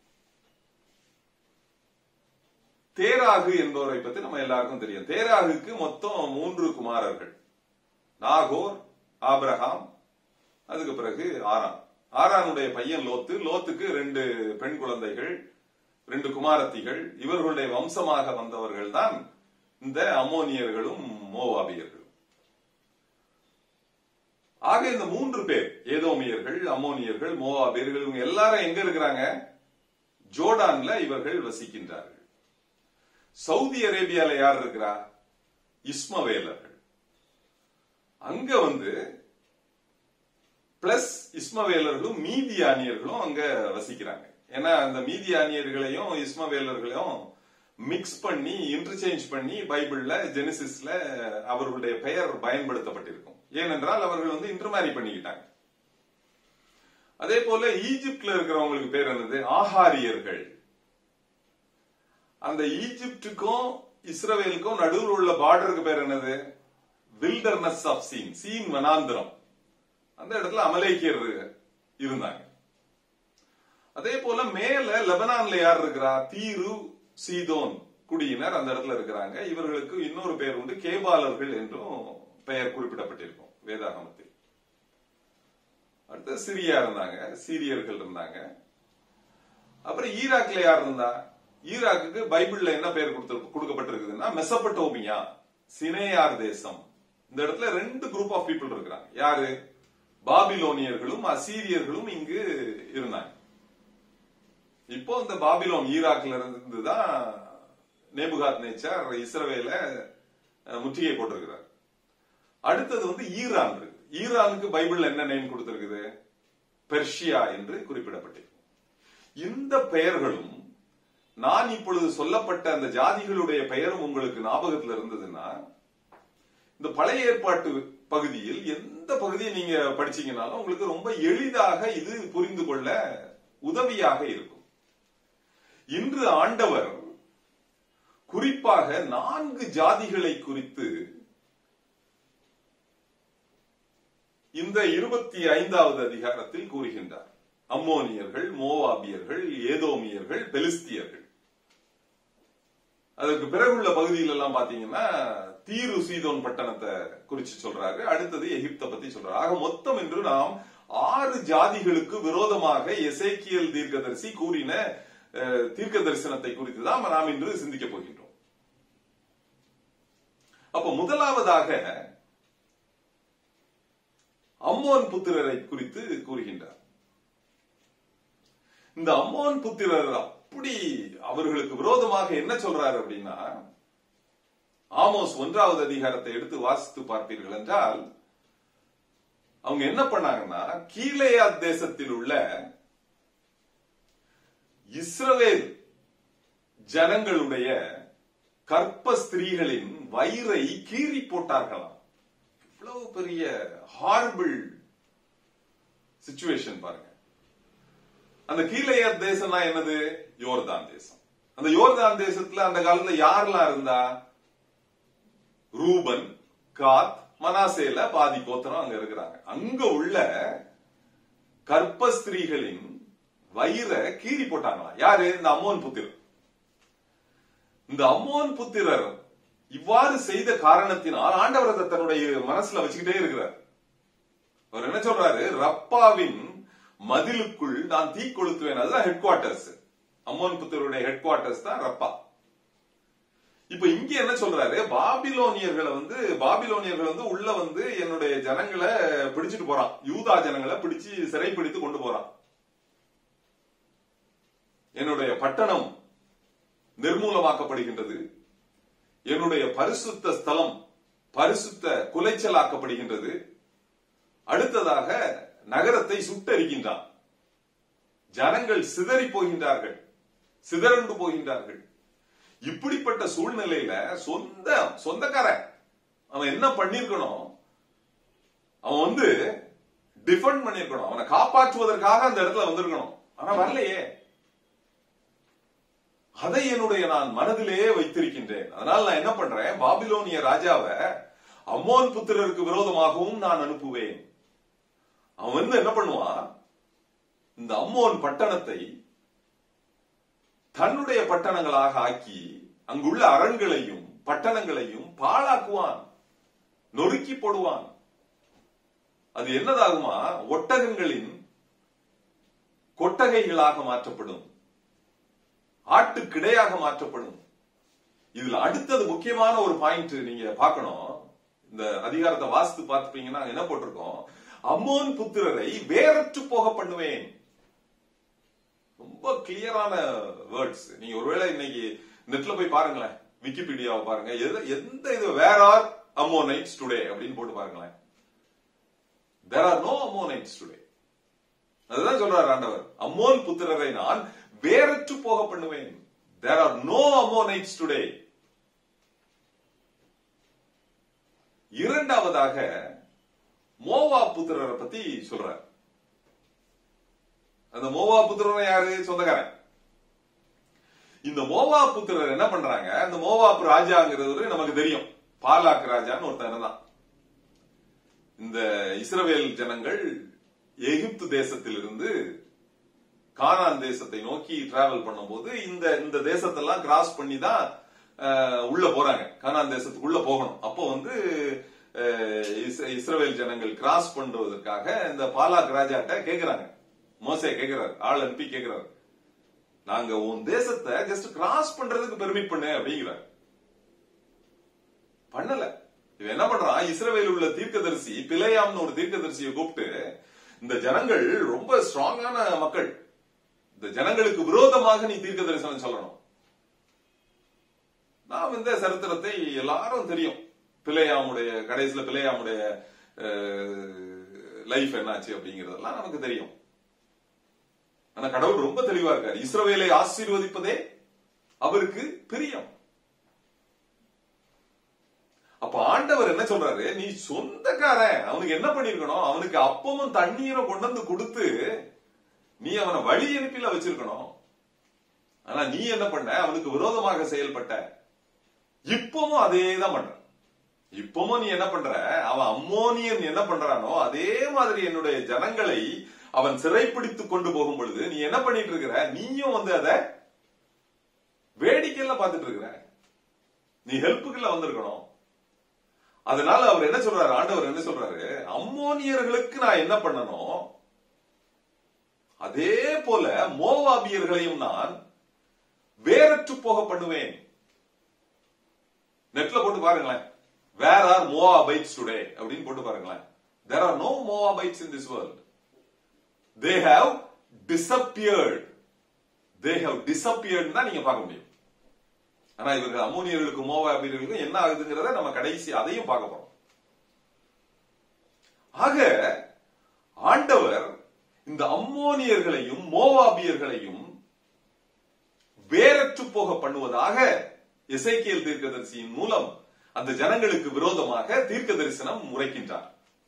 B: தேராகு என்பவரை பத்தி நம்ம எல்லாருக்கும் தெரியும் தேராகுக்கு மொத்தம் மூன்று குமாரர்கள் நாகோர் ஆபிரகாம் அதுக்கு பிறகு ஆரான் ஆரானுடைய பையன் லோத்து லோத்துக்கு ரெண்டு பெண் குழந்தைகள் ரெண்டு குமாரத்திகள் இவர்களுடைய வம்சமாக வந்தவர்கள் தான் இந்த அம்மோனியர்களும் மோவாபியர்களும் ஆக இந்த மூன்று பேர் ஏதோமியர்கள் அம்மோனியர்கள் மோவாபியர்கள் இவங்க எல்லாரும் எங்க இருக்கிறாங்க ஜோர்டான்ல இவர்கள் வசிக்கின்றார்கள் சவுதி அரேபியால யார் இருக்கிறா இஸ்மவேலர்கள் அங்க வந்து பிளஸ் இஸ்மவேலர்களும் மீதியானியர்களும் அங்க வசிக்கிறாங்க ஏன்னா அந்த மீதியானியர்களையும் இஸ்மவேலர்களையும் மிக்ஸ் பண்ணி இன்டர்சேஞ்ச் பண்ணி பைபிள்ல ஜெனிசிஸ்ல அவர்களுடைய பெயர் பயன்படுத்தப்பட்டிருக்கும் ஏனென்றால் அவர்கள் வந்து இன்டர்மேரி பண்ணிக்கிட்டாங்க அதே போல ஈஜிப்ட்ல இருக்கிறவங்களுக்கு பேர் என்னது ஆகாரியர்கள் அந்த ஈஜிப்டுக்கும் இஸ்ரவேலுக்கும் நடுவில் உள்ள பார்டருக்கு பேர் என்னது வில்டர்னஸ் ஆஃப் சீன் சீன் வனாந்திரம் அந்த இடத்துல அமலேக்கியர் இருந்தாங்க அதே போல மேல லெபனான்ல யார் இருக்கிறா தீரு சீதோன் குடியினர் அந்த இடத்துல இருக்கிறாங்க இவர்களுக்கு இன்னொரு பேர் உண்டு கேபாலர்கள் என்றும் பெயர் குறிப்பிடப்பட்டிருக்கும் வேதாகமத்தில் அடுத்து சிரியா இருந்தாங்க சீரியர்கள் இருந்தாங்க அப்புறம் ஈராக்ல யார் இருந்தா ஈராக்குக்கு பைபிள்ல என்ன பெயர் கொடுத்து கொடுக்கப்பட்டிருக்குதுன்னா மெசபட்டோமியா சினேயார் தேசம் இந்த இடத்துல ரெண்டு குரூப் ஆஃப் பீப்புள் இருக்கிறாங்க யாரு பாபிலோனியர்களும் அசீரியர்களும் இங்கு இருந்தாங்க இப்போ இந்த பாபிலோன் ஈராக்ல இருந்து தான் நேபுகாத் நேச்சர் இஸ்ரவேல அஹ், முற்றுகை போட்டிருக்கிறார் அடுத்தது வந்து ஈரான் இருக்கு ஈரானுக்கு பைபிள்ல என்ன நேம் கொடுத்திருக்குது பெர்ஷியா என்று குறிப்பிடப்பட்டிருக்கு இந்த பெயர்களும் நான் இப்பொழுது சொல்லப்பட்ட அந்த ஜாதிகளுடைய பெயரும் உங்களுக்கு ஞாபகத்துல இருந்ததுன்னா இந்த பழைய ஏற்பாட்டு பகுதியில் எந்த பகுதியை நீங்க படிச்சீங்கனாலும் உங்களுக்கு ரொம்ப எளிதாக இது புரிந்து கொள்ள உதவியாக இருக்கும் இன்று ஆண்டவர் குறிப்பாக நான்கு ஜாதிகளை குறித்து இந்த இருபத்தி ஐந்தாவது அதிகாரத்தில் கூறுகின்றார் அம்மோனியர்கள் மோவாபியர்கள் ஏதோமியர்கள் பெலிஸ்தியர்கள் அதற்கு பிறகுள்ள பகுதியில் எல்லாம் பாத்தீங்கன்னா தீரு சீதோன் பட்டணத்தை குறிச்சு சொல்றாரு அடுத்தது எகிப்தை பத்தி சொல்றாரு ஆக மொத்தம் என்று நாம் ஆறு ஜாதிகளுக்கு விரோதமாக எசேக்கியல் தீர்க்கதரிசி கூறின அஹ், தீர்க்க தரிசனத்தை குறித்து தான் நாம் இன்று சிந்திக்க போகின்றோம் அப்ப முதலாவதாக அம்மோன் புத்திரரை குறித்து கூறுகின்றார் இந்த அம்மோன் புத்திரர் அப்படி அவர்களுக்கு விரோதமாக என்ன சொல்றாரு அப்படின்னா ஆமோஸ் ஒன்றாவது அதிகாரத்தை எடுத்து வாசித்து பார்ப்பீர்கள் என்றால் அவங்க என்ன பண்ணாங்கன்னா கீழேயா தேசத்தில் உள்ள இஸ்ரவேல் ஜனங்களுடைய கற்ப ஸ்திரீகளின் வயிறை கீறி போட்டார்களாம் இவ்வளவு பெரிய ஹார்பிள் சுச்சுவேஷன் பாருங்க அந்த கீழையர் தேசம்னா என்னது யோர்தான் தேசம் அந்த யோர்தான் தேசத்துல அந்த காலத்துல யாரெல்லாம் இருந்தா ரூபன் காத் மனாசேல பாதி கோத்திரம் அங்க இருக்கிறாங்க அங்க உள்ள கற்ப ஸ்திரீகளின் வயிறை கீறி போட்டாங்களாம் யாரு இந்த அம்மோன் புத்திரர் இந்த அம்மோன் புத்திரர் இவ்வாறு செய்த காரணத்தினால் ஆண்டவர் அதை தன்னுடைய மனசுல வச்சுக்கிட்டே இருக்கிறார் அவர் என்ன சொல்றாரு ரப்பாவின் மதிலுக்குள் நான் தீ கொளுத்துவேன் அதுதான் ஹெட் குவார்டர்ஸ் அம்மோன் புத்திரருடைய ஹெட் குவார்டர்ஸ் தான் ரப்பா இப்ப இங்க என்ன சொல்றாரு பாபிலோனியர்களை வந்து பாபிலோனியர்கள் வந்து உள்ள வந்து என்னுடைய ஜனங்களை பிடிச்சிட்டு போறான் யூதா ஜனங்களை பிடிச்சு சிறைப்பிடித்து கொண்டு போறான் என்னுடைய பட்டணம் நிர்மூலமாக்கப்படுகின்றது என்னுடைய பரிசுத்த ஸ்தலம் பரிசுத்த குலைச்சலாக்கப்படுகின்றது அடுத்ததாக நகரத்தை சுட்டரிக்கின்றான் ஜனங்கள் சிதறி போகின்றார்கள் சிதறண்டு போகின்றார்கள் இப்படிப்பட்ட சூழ்நிலையில சொந்த சொந்தக்காரன் அவன் என்ன பண்ணிருக்கணும் அவன் வந்து டிஃபெண்ட் பண்ணிருக்கணும் அவனை காப்பாற்றுவதற்காக அந்த இடத்துல வந்திருக்கணும் ஆனா வரலையே அதை என்னுடைய நான் மனதிலேயே வைத்திருக்கின்றேன் அதனால நான் என்ன பண்றேன் பாபிலோனிய ராஜாவை அம்மோன் புத்திரருக்கு விரோதமாகவும் நான் அனுப்புவேன் அவன் வந்து என்ன பண்ணுவான் இந்த அம்மோன் பட்டணத்தை தன்னுடைய பட்டணங்களாக ஆக்கி அங்குள்ள அரண்களையும் பட்டணங்களையும் பாழாக்குவான் நொறுக்கி போடுவான் அது என்னதாகுமா ஒட்டகங்களின் கொட்டகைகளாக மாற்றப்படும் ஆட்டுக்கிடையாக மாற்றப்படும் இதுல அடுத்தது முக்கியமான ஒரு பாயிண்ட் நீங்க பார்க்கணும் இந்த அதிகாரத்தை வாசித்து பார்த்துப்பீங்கன்னா என்ன போட்டிருக்கோம் அம்மோன் புத்திரரை வேறற்று போக பண்ணுவேன் ரொம்ப கிளியரான வேர்ட்ஸ் நீங்க ஒருவேளை இன்னைக்கு நெட்ல போய் பாருங்களேன் விக்கிபீடியாவை பாருங்க எது- எந்த இது வேர் ஆர் அம்மோனைட்ஸ் டுடே அப்படின்னு போட்டு பாருங்களேன் there are no Ammonites today அதுதான் சொல்றாரு ஆண்டவர் அம்மோன் புத்திரரை நான் வேறற்று போக பண்ணுவேன் there are no Ammonites today இரண்டாவதாக மோவா புத்திரரை பத்தி சொல்றார் அந்த மோவா புத்திரர் யாரு சொந்தக்காரன் இந்த மோவா புத்திரர் என்ன பண்றாங்க இந்த மோவாப் ராஜாங்கிறது நமக்கு தெரியும் பாலாக் ராஜான்னு ஒருத்தன் இருந்தான் இந்த இஸ்ரவேல் ஜனங்கள் எகிப்து தேசத்திலிருந்து கானான் தேசத்தை நோக்கி டிராவல் பண்ணும்போது இந்த இந்த தேசத்தெல்லாம் கிராஸ் பண்ணி தான் அஹ், உள்ள போறாங்க கானான் தேசத்துக்குள்ள போகணும் அப்போ வந்து அஹ், இஸ்- இஸ்ரவேல் ஜனங்கள் கிராஸ் பண்றதற்காக இந்த பாலாக் ராஜாட்ட கேக்குறாங்க மோசே கேக்குறாரு ஆள் அனுப்பி கேக்குறாரு நாங்க உன் தேசத்தை ஜஸ்ட் கிராஸ் பண்றதுக்கு பெர்மிட் பண்ணு அப்படிங்கிறார் பண்ணல இவன் என்ன பண்றான் இஸ்ரவேல் உள்ள தீர்க்கதரிசி பிலேயாம்னு ஒரு தீர்க்கதரிசியை கூப்பிட்டு இந்த ஜனங்கள் ரொம்ப ஸ்ட்ராங்கான மக்கள் இந்த ஜனங்களுக்கு விரோதமாக நீ தீர்க்க தரிசனம் சொல்லணும் நாம் இந்த சரித்திரத்தை எல்லாரும் தெரியும் பிள்ளையாமுடைய கடைசியில பிள்ளையாமுடைய லைஃப் என்னாச்சு அப்படிங்கறதெல்லாம் நமக்கு தெரியும் ஆனா கடவுள் ரொம்ப தெளிவா இருக்காரு இஸ்ரவேலை ஆசீர்வதிப்பதே அவருக்கு பிரியம் அப்ப ஆண்டவர் என்ன சொல்றாரு நீ சொந்தக்காரன் அவனுக்கு என்ன பண்ணிருக்கணும் அவனுக்கு அப்பமும் தண்ணீரும் கொண்டு வந்து கொடுத்து நீ அவனை வழி அனுப்பில வச்சிருக்கணும் ஆனா நீ என்ன பண்ண அவனுக்கு விரோதமாக செயல்பட்ட இப்பவும் அதே தான் பண்ற இப்பவும் நீ என்ன பண்ற அவன் அம்மோனியன் என்ன பண்றானோ அதே மாதிரி என்னுடைய ஜனங்களை அவன் சிறைப்பிடித்து கொண்டு போகும் பொழுது நீ என்ன பண்ணிட்டு இருக்கிற நீயும் வந்து அத வேடிக்கையில பார்த்துட்டு இருக்கிற நீ ஹெல்ப்புக்குள்ள வந்திருக்கணும் அதனால அவர் என்ன சொல்றாரு ஆண்டவர் என்ன சொல்றாரு அம்மோனியர்களுக்கு நான் என்ன பண்ணணும் அதே போல மோவாபியர்களையும் நான் வேறற்று போக பண்ணுவேன் நெட்ல போட்டு பாருங்களேன் வேர் ஆர் மோவாபைட்ஸ் டுடே அப்படின்னு போட்டு பாருங்களேன் there are no Moabites in this world they have disappeared they have disappeared தான் நீங்க பார்க்க முடியும் ஆனா இவர்கள் அம்மோனியர்களுக்கும் மோவாபியர்களுக்கும் என்ன ஆகுதுங்கிறத நம்ம கடைசி அதையும் பார்க்க போறோம் ஆக ஆண்டவர் இந்த அம்மோனியர்களையும் மோவாபியர்களையும் வேறற்று போக பண்ணுவதாக எசேக்கியேல் தீர்க்கதரிசியின் மூலம் அந்த ஜனங்களுக்கு விரோதமாக தீர்க்க தரிசனம் உரைக்கின்றார்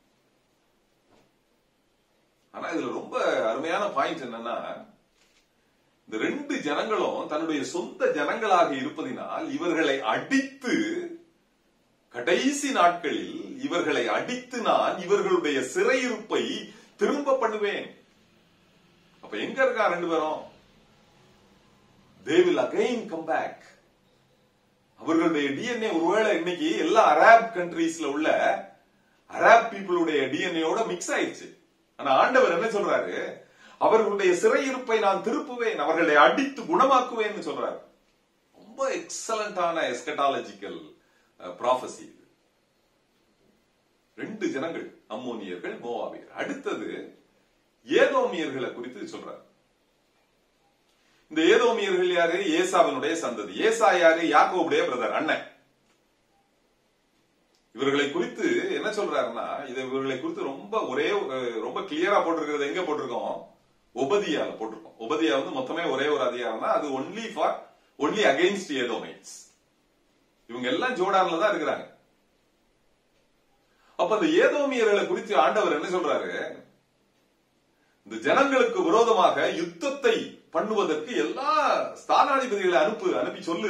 B: ஆனா இதுல ரொம்ப அருமையான பாயிண்ட் என்னன்னா இந்த ரெண்டு ஜனங்களும் தன்னுடைய சொந்த ஜனங்களாக இருப்பதினால் இவர்களை அடித்து கடைசி நாட்களில் இவர்களை அடித்து நான் இவர்களுடைய சிறையிருப்பை திரும்ப பண்ணுவேன் அப்ப எங்க இருக்கா ரெண்டு பேரும் they will again come back அவர்களுடைய டிஎன்ஏ ஒருவேளை இன்னைக்கு எல்லா அரேப் கண்ட்ரீஸ்ல உள்ள அரேப் பீப்புளுடைய டிஎன்ஏயோட மிக்ஸ் ஆயிடுச்சு ஆனா ஆண்டவர் என்ன சொல்றாரு அவர்களுடைய சிறையிருப்பை நான் திருப்புவேன் அவர்களை அடித்து குணமாக்குவேன்னு சொல்றாரு ரொம்ப எக்ஸலண்டான எஸ்கட்டாலஜிக்கல் ப்ராஃபசி இது ரெண்டு ஜனங்கள் அம்மோனியர்கள் மோவாவியர் அடுத்தது ஏதோமியர்களை குறித்து சொல்றார் இந்த ஏதோமியர்கள் யாரு ஏசாவினுடைய சந்ததி ஏசா யாரு யாக்கோவுடைய பிரதர் அண்ணன் இவர்களை குறித்து என்ன சொல்றாருன்னா இது இவர்களை குறித்து ரொம்ப ஒரே அஹ், ரொம்ப கிளியரா போட்டிருக்கிறது எங்க போட்டிருக்கோம் உபதியால போட்டிருக்கோம் உபதியா வந்து மொத்தமே ஒரே ஒரு அதிகாரம் தான் அது only for only against Edomites இவங்க எல்லாம் ஜோடான்ல தான் இருக்கிறாங்க அப்ப அந்த ஏதோமியர்களை குறித்து ஆண்டவர் என்ன சொல்றாரு இந்த ஜனங்களுக்கு விரோதமாக யுத்தத்தை பண்ணுவதற்கு எல்லா ஸ்தானாதிபதிகளை அனுப்பு அனுப்பி சொல்லு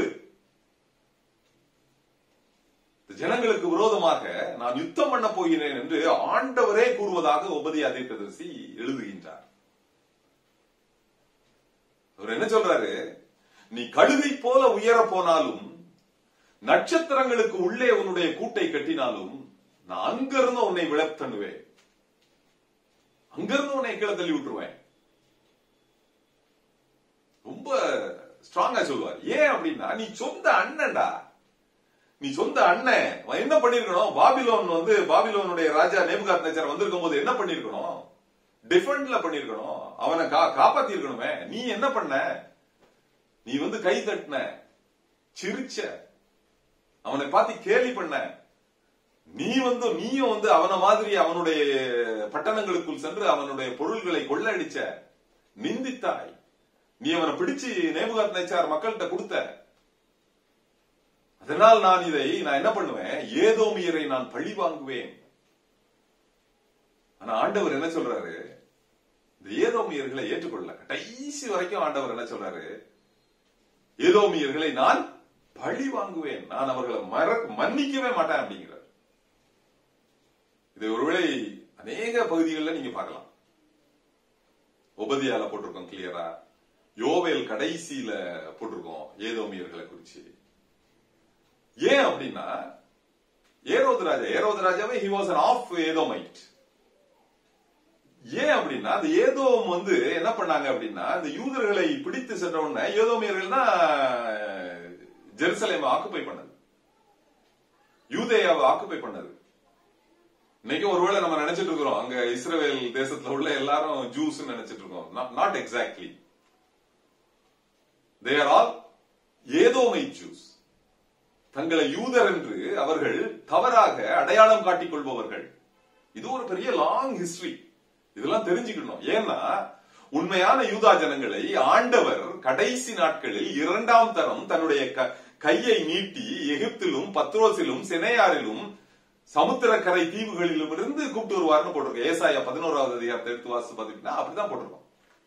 B: இந்த ஜனங்களுக்கு விரோதமாக நான் யுத்தம் பண்ண போகிறேன் என்று ஆண்டவரே கூறுவதாக உபதியா தீர்க்கதரிசி எழுதுகின்றார் அவர் என்ன சொல்றாரு நீ கழுகை போல உயர போனாலும் நட்சத்திரங்களுக்கு உள்ளே உன்னுடைய கூட்டை கட்டினாலும் நான் அங்கிருந்து உன்னை விளத்தண்ணுவேன் அங்கிருந்து உன்னை கீழே தள்ளி விட்டுருவேன் ரொம்ப ஸ்ட்ராங்கா சொல்லுவார் ஏன் அப்படின்னா நீ சொந்த அண்ணன்டா நீ சொந்த அண்ணன் அவன் என்ன பண்ணிருக்கணும் பாபிலோன் வந்து பாபிலோனுடைய ராஜா நேபுகாத் நச்சர் வந்திருக்கும் போது என்ன பண்ணிருக்கணும் டிஃபெண்ட்ல பண்ணிருக்கணும் அவனை கா- காப்பாத்தி இருக்கணுமே நீ என்ன பண்ண நீ வந்து கை தட்டின சிரிச்ச அவனை பார்த்து கேலி பண்ண நீ வந்து நீயும் வந்து அவன மாதிரி அவனுடைய பட்டணங்களுக்குள் சென்று அவனுடைய பொருள்களை கொள்ளடிச்ச நிந்தித்தாய் நீ அவனை பிடிச்சு நேபுகாத் நச்சார் மக்கள்கிட்ட கொடுத்த அதனால் நான் இதை நான் என்ன பண்ணுவேன் ஏதோமியரை நான் பழி வாங்குவேன் ஆனா ஆண்டவர் என்ன சொல்றாரு இந்த ஏதோமியர்களை ஏற்றுக்கொள்ள கடைசி வரைக்கும் ஆண்டவர் என்ன சொல்றாரு ஏதோமியர்களை நான் பழி வாங்குவேன் நான் அவர்களை மற மன்னிக்கவே மாட்டேன் அப்படிங்கிறார் இது ஒருவேளை அநேக பகுதிகளில் நீங்க பார்க்கலாம் உபதியால போட்டிருக்கோம் கிளியரா யோவேல் கடைசியில போட்டிருக்கோம் ஏதோமியர்களை குறிச்சு ஏன் அப்படின்னா ஏரோது ராஜா ஏரோது ராஜாவே he was an of Edomite ஏன் அப்படின்னா அந்த ஏதோம் வந்து என்ன பண்ணாங்க அப்படின்னா இந்த யூதர்களை பிடித்து சென்ற உடனே ஏதோமியர்கள் தான் ஜெருசலேமை ஆக்குப்பை பண்ணது யூதேயாவை ஆக்குப்பை பண்ணது இன்னைக்கு ஒருவேளை நம்ம நினைச்சிட்டு இருக்கிறோம் அங்க இஸ்ரேல் தேசத்துல உள்ள எல்லாரும் ஜூஸ் நினைச்சிட்டு இருக்கோம் not exactly they're all Edomite Jews தங்களை யூதர் என்று அவர்கள் தவறாக அடையாளம் காட்டிக் கொள்பவர்கள் இது ஒரு பெரிய லாங் ஹிஸ்டரி இதெல்லாம் தெரிஞ்சுக்கணும் ஏன்னா உண்மையான யூதா ஜனங்களை ஆண்டவர் கடைசி நாட்களில் இரண்டாம் தரம் தன்னுடைய க- கையை நீட்டி எகிப்திலும் பத்ரோசிலும் செனையாரிலும் சமுத்திரக்கரை தீவுகளிலும் இருந்து கூப்பிட்டு வருவார்னு போட்டிருக்கோம் ஏசாயா பதினோராவது அதிகாரத்தை எடுத்து வாசித்து பாத்தீங்கன்னா அப்படிதான் போட்டிருக்கோம்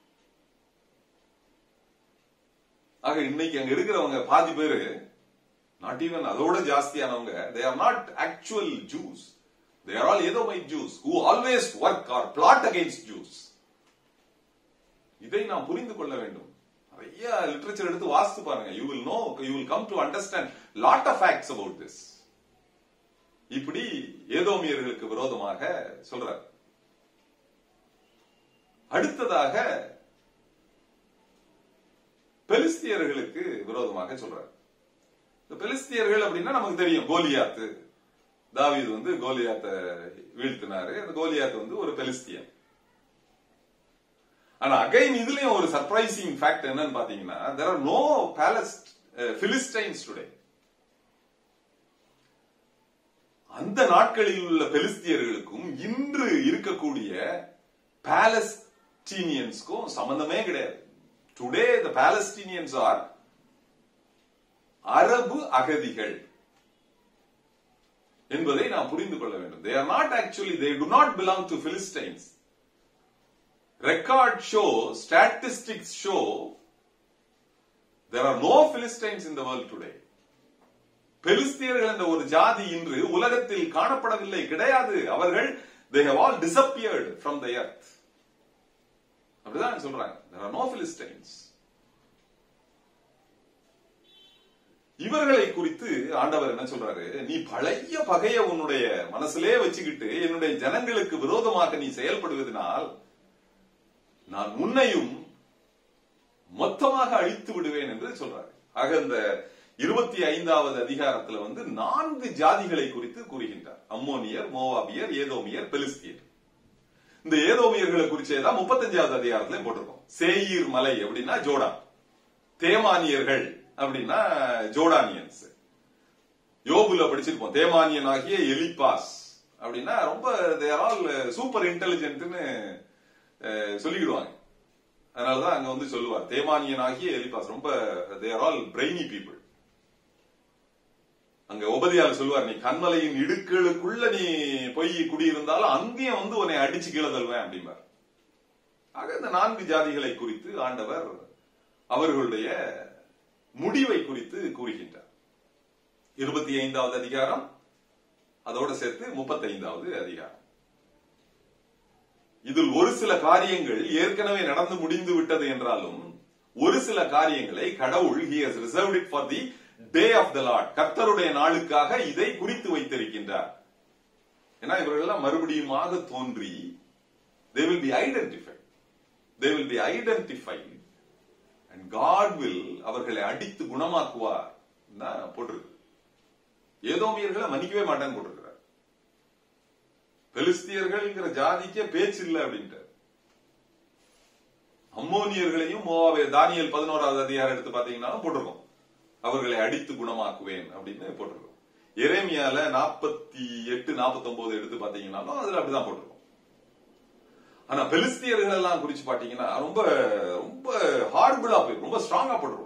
B: ஆக இன்னைக்கு அங்க இருக்கிறவங்க பாதி பேரு நாட் ஈவன் அதோட ஜாஸ்தியானவங்க they are not actual Jews they are all Edomite Jews who always work or plot against Jews இதை நாம் புரிந்து கொள்ள வேண்டும் நிறைய லிட்ரேச்சர் எடுத்து வாசித்து பாருங்க you will know you will come to understand lot of facts about this இப்படி ஏதோமியர்களுக்கு விரோதமாக சொல்றார் அடுத்ததாக பெலிஸ்தியர்களுக்கு விரோதமாக சொல்றார் இந்த பெலிஸ்தியர்கள் அப்படின்னா நமக்கு தெரியும் கோலியாத்து தாவீது வந்து கோலியாத்தை வீழ்த்தினாரு அந்த கோலியாத் வந்து ஒரு பெலிஸ்தியன் ஆனா அகைன் இதுலயும் ஒரு சர்ப்ரைசிங் ஃபேக்ட் என்னன்னு பாத்தீங்கன்னா தெர் ஆர் நோ பேலஸ்ட் பிலிஸ்டைன்ஸ் டுடே அந்த நாட்களில் உள்ள பெலிஸ்தியர்களுக்கும் இன்று இருக்கக்கூடிய பாலஸ்டீனியன்ஸ்க்கும் சம்பந்தமே கிடையாது டுடே த பாலஸ்டீனியன்ஸ் ஆர் அரபு அகதிகள் என்பதை நாம் புரிந்து கொள்ள வேண்டும் they are not actually they do not belong to philistines record show statistics show there are no philistines in the world today பெலிஸ்தியர்கள் என்ற ஒரு ஜாதி இன்று உலகத்தில் காணப்படவில்லை கிடையாது அவர்கள் they have all disappeared from the earth அப்படிதான் சொல்றாங்க there are no philistines இவர்களை குறித்து ஆண்டவர் என்ன சொல்றாரு நீ பழைய பகைய உன்னுடைய மனசுலே வச்சுக்கிட்டு என்னுடைய ஜனங்களுக்கு விரோதமாக நீ செயல்படுவதனால் நான் உன்னையும் மொத்தமாக அழித்து விடுவேன் என்று சொல்றாரு ஆக இந்த இருபத்தி ஐந்தாவது அதிகாரத்துல வந்து நான்கு ஜாதிகளை குறித்து கூறுகின்றார் அம்மோனியர் மோவாபியர் ஏதோமியர் பெலிஸ்தியர் இந்த ஏதோமியர்களை குறிச்சேதான் முப்பத்தஞ்சாவது அதிகாரத்திலையும் போட்டிருக்கோம் சேயீர் மலை அப்படின்னா ஜோடா தேமானியர்கள் அப்படின்னா ஜோர்டானியன்ஸ் யோபுல படிச்சிருப்போம் தேமானியன் ஆகிய எலிபாஸ் அப்படின்னா ரொம்ப தேர் ஆல் சூப்பர் இன்டெலிஜென்ட்னு சொல்லிடுவாங்க அதனாலதான் அங்க வந்து சொல்லுவார் தேமானியன் ஆகிய எலிபாஸ் ரொம்ப தேர் ஆல் பிரெய்னி பீப்புள் அங்க உபதியால சொல்லுவார் நீ கண்மலையின் இடுக்களுக்குள்ள நீ போய் குடியிருந்தாலும் அங்கேயும் வந்து உன்னை அடிச்சு கீழே தள்ளுவேன் அப்படிம்பார் ஆக இந்த நான்கு ஜாதிகளை குறித்து ஆண்டவர் அவர்களுடைய முடிவை குறித்து கூறுகின்றார் இருபத்தி ஐந்தாவது அதிகாரம் அதோட சேர்த்து முப்பத்தி ஐந்தாவது அதிகாரம் இதில் ஒரு சில காரியங்கள் ஏற்கனவே நடந்து முடிந்து விட்டது என்றாலும் ஒரு சில காரியங்களை கடவுள் he has reserved it for the day of the Lord கர்த்தருடைய நாளுக்காக இதை குறித்து வைத்திருக்கின்றார் ஏன்னா இவர்கள் எல்லாம் மறுபடியுமாக தோன்றி they will be identified they will be identified and God will அவர்களை அடித்து குணமாக்குவார் போட்டிருக்கு ஏதோமியர்களை மன்னிக்கவே மாட்டேன்னு போட்டிருக்கிறார் பெலிஸ்தியர்கள்ங்கிற ஜாதிக்கே பேச்சு இல்லை அப்படின்ட்டு அம்மோனியர்களையும் மோவாவே தானியல் பதினோராவது அதிகாரம் எடுத்து பாத்தீங்கன்னா போட்டிருக்கோம் அவர்களை அடித்து குணமாக்குவேன் அப்படின்னு போட்டிருக்கோம் எரேமியால நாற்பத்தி எட்டு நாற்பத்தி ஒன்பது எடுத்து பாத்தீங்கன்னாலும் அதுல அப்படிதான் போட்டிருக்கோம் ஆனா பெலிஸ்தியர்கள் எல்லாம் குறிச்சு பாத்தீங்கன்னா ரொம்ப ரொம்ப ஹார்பிளா போய் ரொம்ப ஸ்ட்ராங்கா போட்டுருவோம்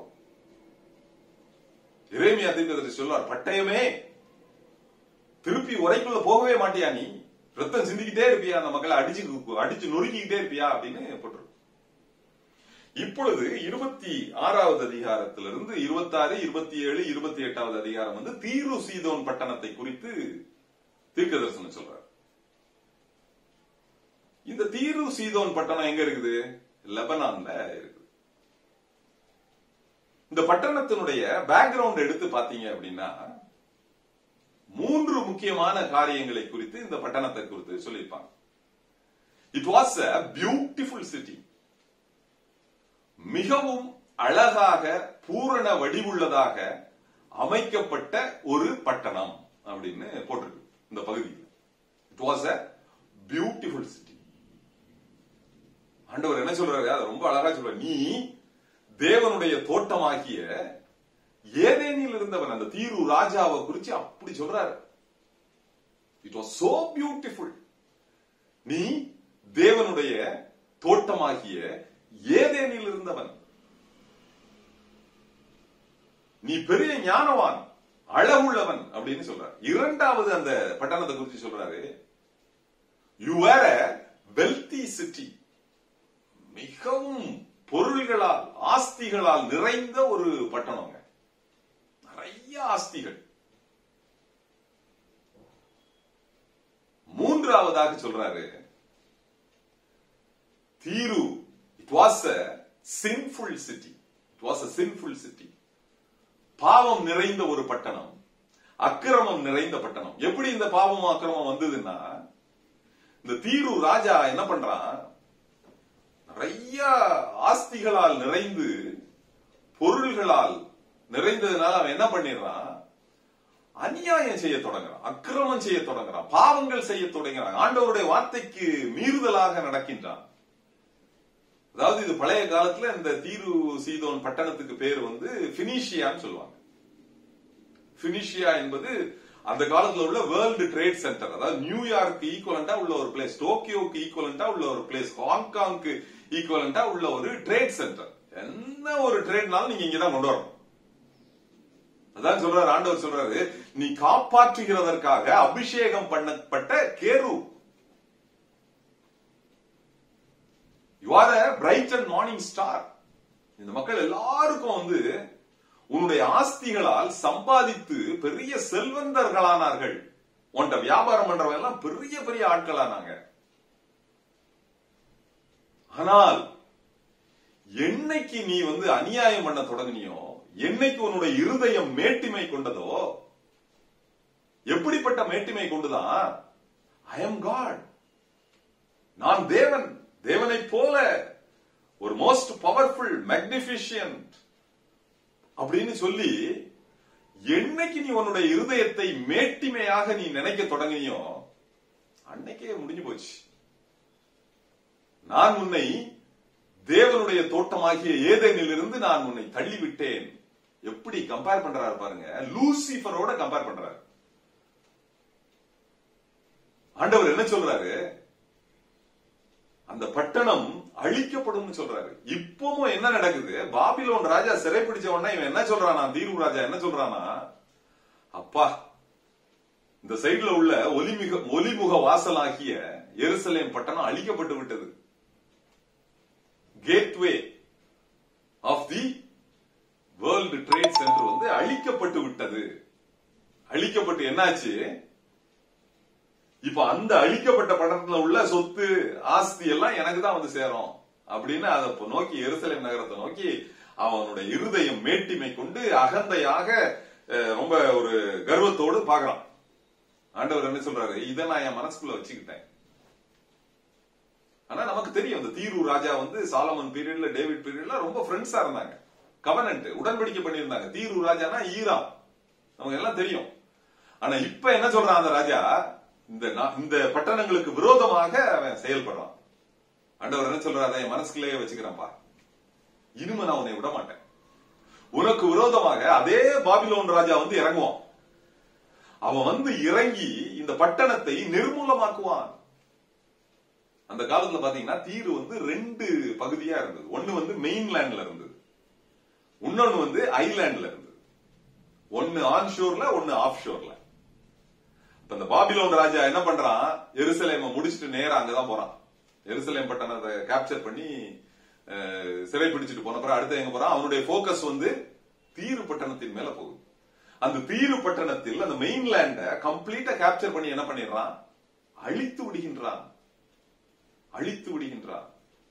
B: இறைமையா தீர்க்கதரிசி சொல்லுவார் பட்டயமே திருப்பி உரைக்குள்ள போகவே மாட்டியா நீ ரத்தம் சிந்திக்கிட்டே இருப்பியா அந்த மக்களை அடிச்சு அடிச்சு நொறுக்கிக்கிட்டே இருப்பியா அப்படின்னு போட்டிருக்கும் இப்பொழுது இருபத்தி ஆறாவது அதிகாரத்திலிருந்து இருபத்தி ஆறு இருபத்தி ஏழு இருபத்தி எட்டாவது அதிகாரம் வந்து தீரு சீதோன் பட்டணத்தை குறித்து தீர்க்க தரிசனம் சொல்றார் இந்த தீரு சீதோன் பட்டணம் எங்க இருக்குது லெபனான்ல இருக்குது இந்த பட்டணத்தினுடைய பேக்ரவுண்ட் எடுத்து பாத்தீங்க அப்படின்னா மூன்று முக்கியமான காரியங்களை குறித்து இந்த பட்டணத்தை குறித்து சொல்லியிருப்பாங்க it was a beautiful city மிகவும் அழகாக பூரண வடிவுள்ளதாக அமைக்கப்பட்ட ஒரு பட்டணம் அப்படின்னு போட்டிருக்கு இந்த பகுதியில் it was a beautiful city ஆண்டவர் என்ன சொல்றாரு அதை ரொம்ப அழகா சொல்ற நீ தேவனுடைய தோட்டமாகிய ஏதேனில் இருந்தவன் அந்த தீரு ராஜாவை குறிச்சு அப்படி சொல்றாரு இட் வாஸ் சோ பியூட்டிஃபுல் நீ தேவனுடைய தோட்டமாகிய ஏதேனில் இருந்தவன் நீ பெரிய ஞானவான் அழகுள்ளவன் அப்படின்னு சொல்றார் இரண்டாவது அந்த பட்டணத்தை குறித்து சொல்றாரு யூ ஆர் வெல்தி சிட்டி மிகவும் பொருள்களால் ஆஸ்திகளால் நிறைந்த ஒரு பட்டணங்க நிறைய ஆஸ்திகள் மூன்றாவதாக சொல்றாரு தீரு it was a sinful city it was a sinful city பாவம் நிறைந்த ஒரு பட்டணம் அக்கிரமம் நிறைந்த பட்டணம் எப்படி இந்த பாவம் அக்கிரமம் வந்ததுன்னா இந்த தீரு ராஜா என்ன பண்றான் நிறைய ஆஸ்திகளால் நிறைந்து பொருள்களால் நிறைந்ததுனால அவன் என்ன பண்ணிடுறான் அநியாயம் செய்ய தொடங்குறான் அக்கிரமம் செய்ய தொடங்குறான் பாவங்கள் செய்ய தொடங்குறான் ஆண்டவருடைய வார்த்தைக்கு மீறுதலாக நடக்கின்றான் அதாவது இது பழைய காலத்துல இந்த தீரு சீதோன் பட்டணத்துக்கு பேர் வந்து பினிஷியான்னு சொல்லுவாங்க பினிஷியா என்பது அந்த காலத்துல உள்ள வேர்ல்டு ட்ரேட் சென்டர் அதாவது நியூயார்க் ஈக்குவலண்டா உள்ள ஒரு பிளேஸ் டோக்கியோக்கு ஈக்குவலண்டா உள்ள ஒரு பிளேஸ் ஹாங்காங்க்கு ஈக்குவலண்டா உள்ள ஒரு ட்ரேட் சென்டர் என்ன ஒரு ட்ரேட்னாலும் நீங்க இங்கதான் கொண்டு வரணும் அதான் சொல்றாரு ஆண்டவர் சொல்றாரு நீ காப்பாற்றுகிறதற்காக அபிஷேகம் பண்ணப்பட்ட கேரு you are a bright and morning star இந்த மக்கள் எல்லாருக்கும் வந்து உன்னுடைய ஆஸ்திகளால் சம்பாதித்து பெரிய செல்வந்தர்களானார்கள் உன்ட வியாபாரம் பண்றவங்க எல்லாம் பெரிய பெரிய ஆட்களானாங்க ஆனால் என்னைக்கு நீ வந்து அநியாயம் பண்ண தொடங்கினியோ என்னைக்கு உன்னுடைய இருதயம் மேட்டிமை கொண்டதோ எப்படிப்பட்ட மேட்டிமை கொண்டுதான் ஐ எம் காட் நான் தேவன் தேவனை போல ஒரு மோஸ்ட் பவர்ஃபுல் மேக்னிபிஷியன்ட் அப்படின்னு சொல்லி என்னைக்கு நீ உன்னுடைய இருதயத்தை மேட்டிமையாக நீ நினைக்க தொடங்கினியோ அன்னைக்கே முடிஞ்சு போச்சு நான் உன்னை தேவனுடைய தோட்டமாகிய ஏதேனிலிருந்து நான் உன்னை தள்ளிவிட்டேன் எப்படி கம்பேர் பண்றாரு பாருங்க லூசிஃபரோட கம்பேர் பண்றாரு ஆண்டவர் என்ன சொல்றாரு அந்த பட்டணம் அழிக்கப்படும் சொல்றாரு இப்பவும் என்ன நடக்குது பாபிலோன் ராஜா சிறை பிடிச்ச உடனே இவன் என்ன சொல்றானா தீரு ராஜா என்ன சொல்றானா அப்பா இந்த சைடுல உள்ள ஒலிமிக ஒலிமுக வாசலாகிய எருசலேம் பட்டணம் அழிக்கப்பட்டு விட்டது gateway of the World trade Center வந்து அழிக்கப்பட்டு விட்டது அழிக்கப்பட்டு என்னாச்சு இப்ப அந்த அழிக்கப்பட்ட பட்டணத்துல உள்ள சொத்து ஆஸ்தி எல்லாம் எனக்கு தான் வந்து சேரும் அப்படின்னு அதை இப்ப நோக்கி எருசலேம் நகரத்தை நோக்கி அவனுடைய இருதயம் மேட்டிமை கொண்டு அகந்தையாக அஹ், ரொம்ப ஒரு கர்வத்தோடு பாக்குறான் ஆண்டவர் என்ன சொல்றாரு இதை நான் என் மனசுக்குள்ள வச்சுக்கிட்டேன் ஆனா நமக்கு தெரியும் இந்த தீரு ராஜா வந்து சாலமன் பீரியட்ல டேவிட் பீரியட்ல ரொம்ப ஃப்ரெண்ட்ஸா இருந்தாங்க கவனன்ட் உடன்படிக்கை பண்ணியிருந்தாங்க தீரு ராஜானா ஈராம் நமக்கு எல்லாம் தெரியும் ஆனா இப்ப என்ன சொல்றான் அந்த ராஜா இந்த நா- இந்த பட்டணங்களுக்கு விரோதமாக அவன் செயல்படுறான் ஆண்டவர் என்ன சொல்றாரு அதை என் மனசுக்குள்ளேயே வச்சுக்கிறேன்ப்பா இனிமே நான் உன்னை விட மாட்டேன் உனக்கு விரோதமாக அதே பாபிலோன் ராஜா வந்து இறங்குவான் அவன் வந்து இறங்கி இந்த பட்டணத்தை நிர்மூலமாக்குவான் அந்த காலத்துல பாத்தீங்கன்னா தீரு வந்து ரெண்டு பகுதியா இருந்தது ஒண்ணு வந்து மெயின்லேண்ட்ல இருந்தது இன்னொன்னு வந்து ஐலாண்ட்ல இருந்தது ஒன்னு ஆன் ஷோர்ல ஒன்னு ஆஃப் ஷோர்ல இப்ப இந்த பாபிலோன் ராஜா என்ன பண்றான் எருசலேமை முடிச்சிட்டு நேரா அங்கதான் போறான் எருசலேம் பட்டணத்தை கேப்சர் பண்ணி அஹ், சிறை பிடிச்சிட்டு போன பிறகு அடுத்து எங்க போறான் அவனுடைய போக்கஸ் வந்து தீரு பட்டணத்தின் மேல போகுது அந்த தீரு பட்டணத்தில் அந்த மெயின்லேண்ட கம்ப்ளீட்டா கேப்சர் பண்ணி என்ன பண்ணிடுறான் அழித்து விடுகின்றான் அழித்து விடுகின்றான்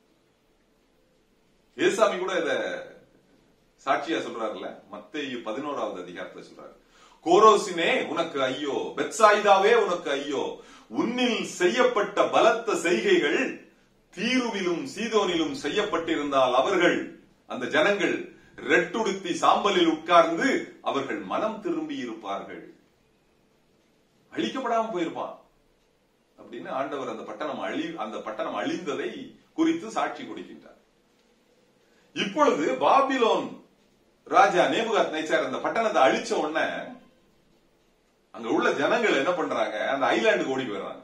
B: ஏசாமி கூட இத சாட்சியா சொல்றாருல்ல மத்தேயு பதினோராவது அதிகாரத்துல சொல்றாரு கோரோசினே உனக்கு ஐயோ பெத்சாயிதாவே உனக்கு ஐயோ உன்னில் செய்யப்பட்ட பலத்த செய்கைகள் தீருவிலும் சீதோனிலும் செய்யப்பட்டிருந்தால் அவர்கள் அந்த ஜனங்கள் ரெட்டுடுத்தி சாம்பலில் உட்கார்ந்து அவர்கள் மனம் திரும்பி இருப்பார்கள் அழிக்கப்படாம போயிருப்பான் அப்படின்னு ஆண்டவர் அந்த பட்டணம் அழி அந்த பட்டணம் அழிந்ததை குறித்து சாட்சி கொடுக்கின்றார் இப்பொழுது பாபிலோன் ராஜா நேபுகாத் நேச்சார் அந்த பட்டணத்தை அழிச்ச உடனே அங்க உள்ள ஜனங்கள் என்ன பண்றாங்க அந்த ஐலாண்டுக்கு ஓடி போயிடுறாங்க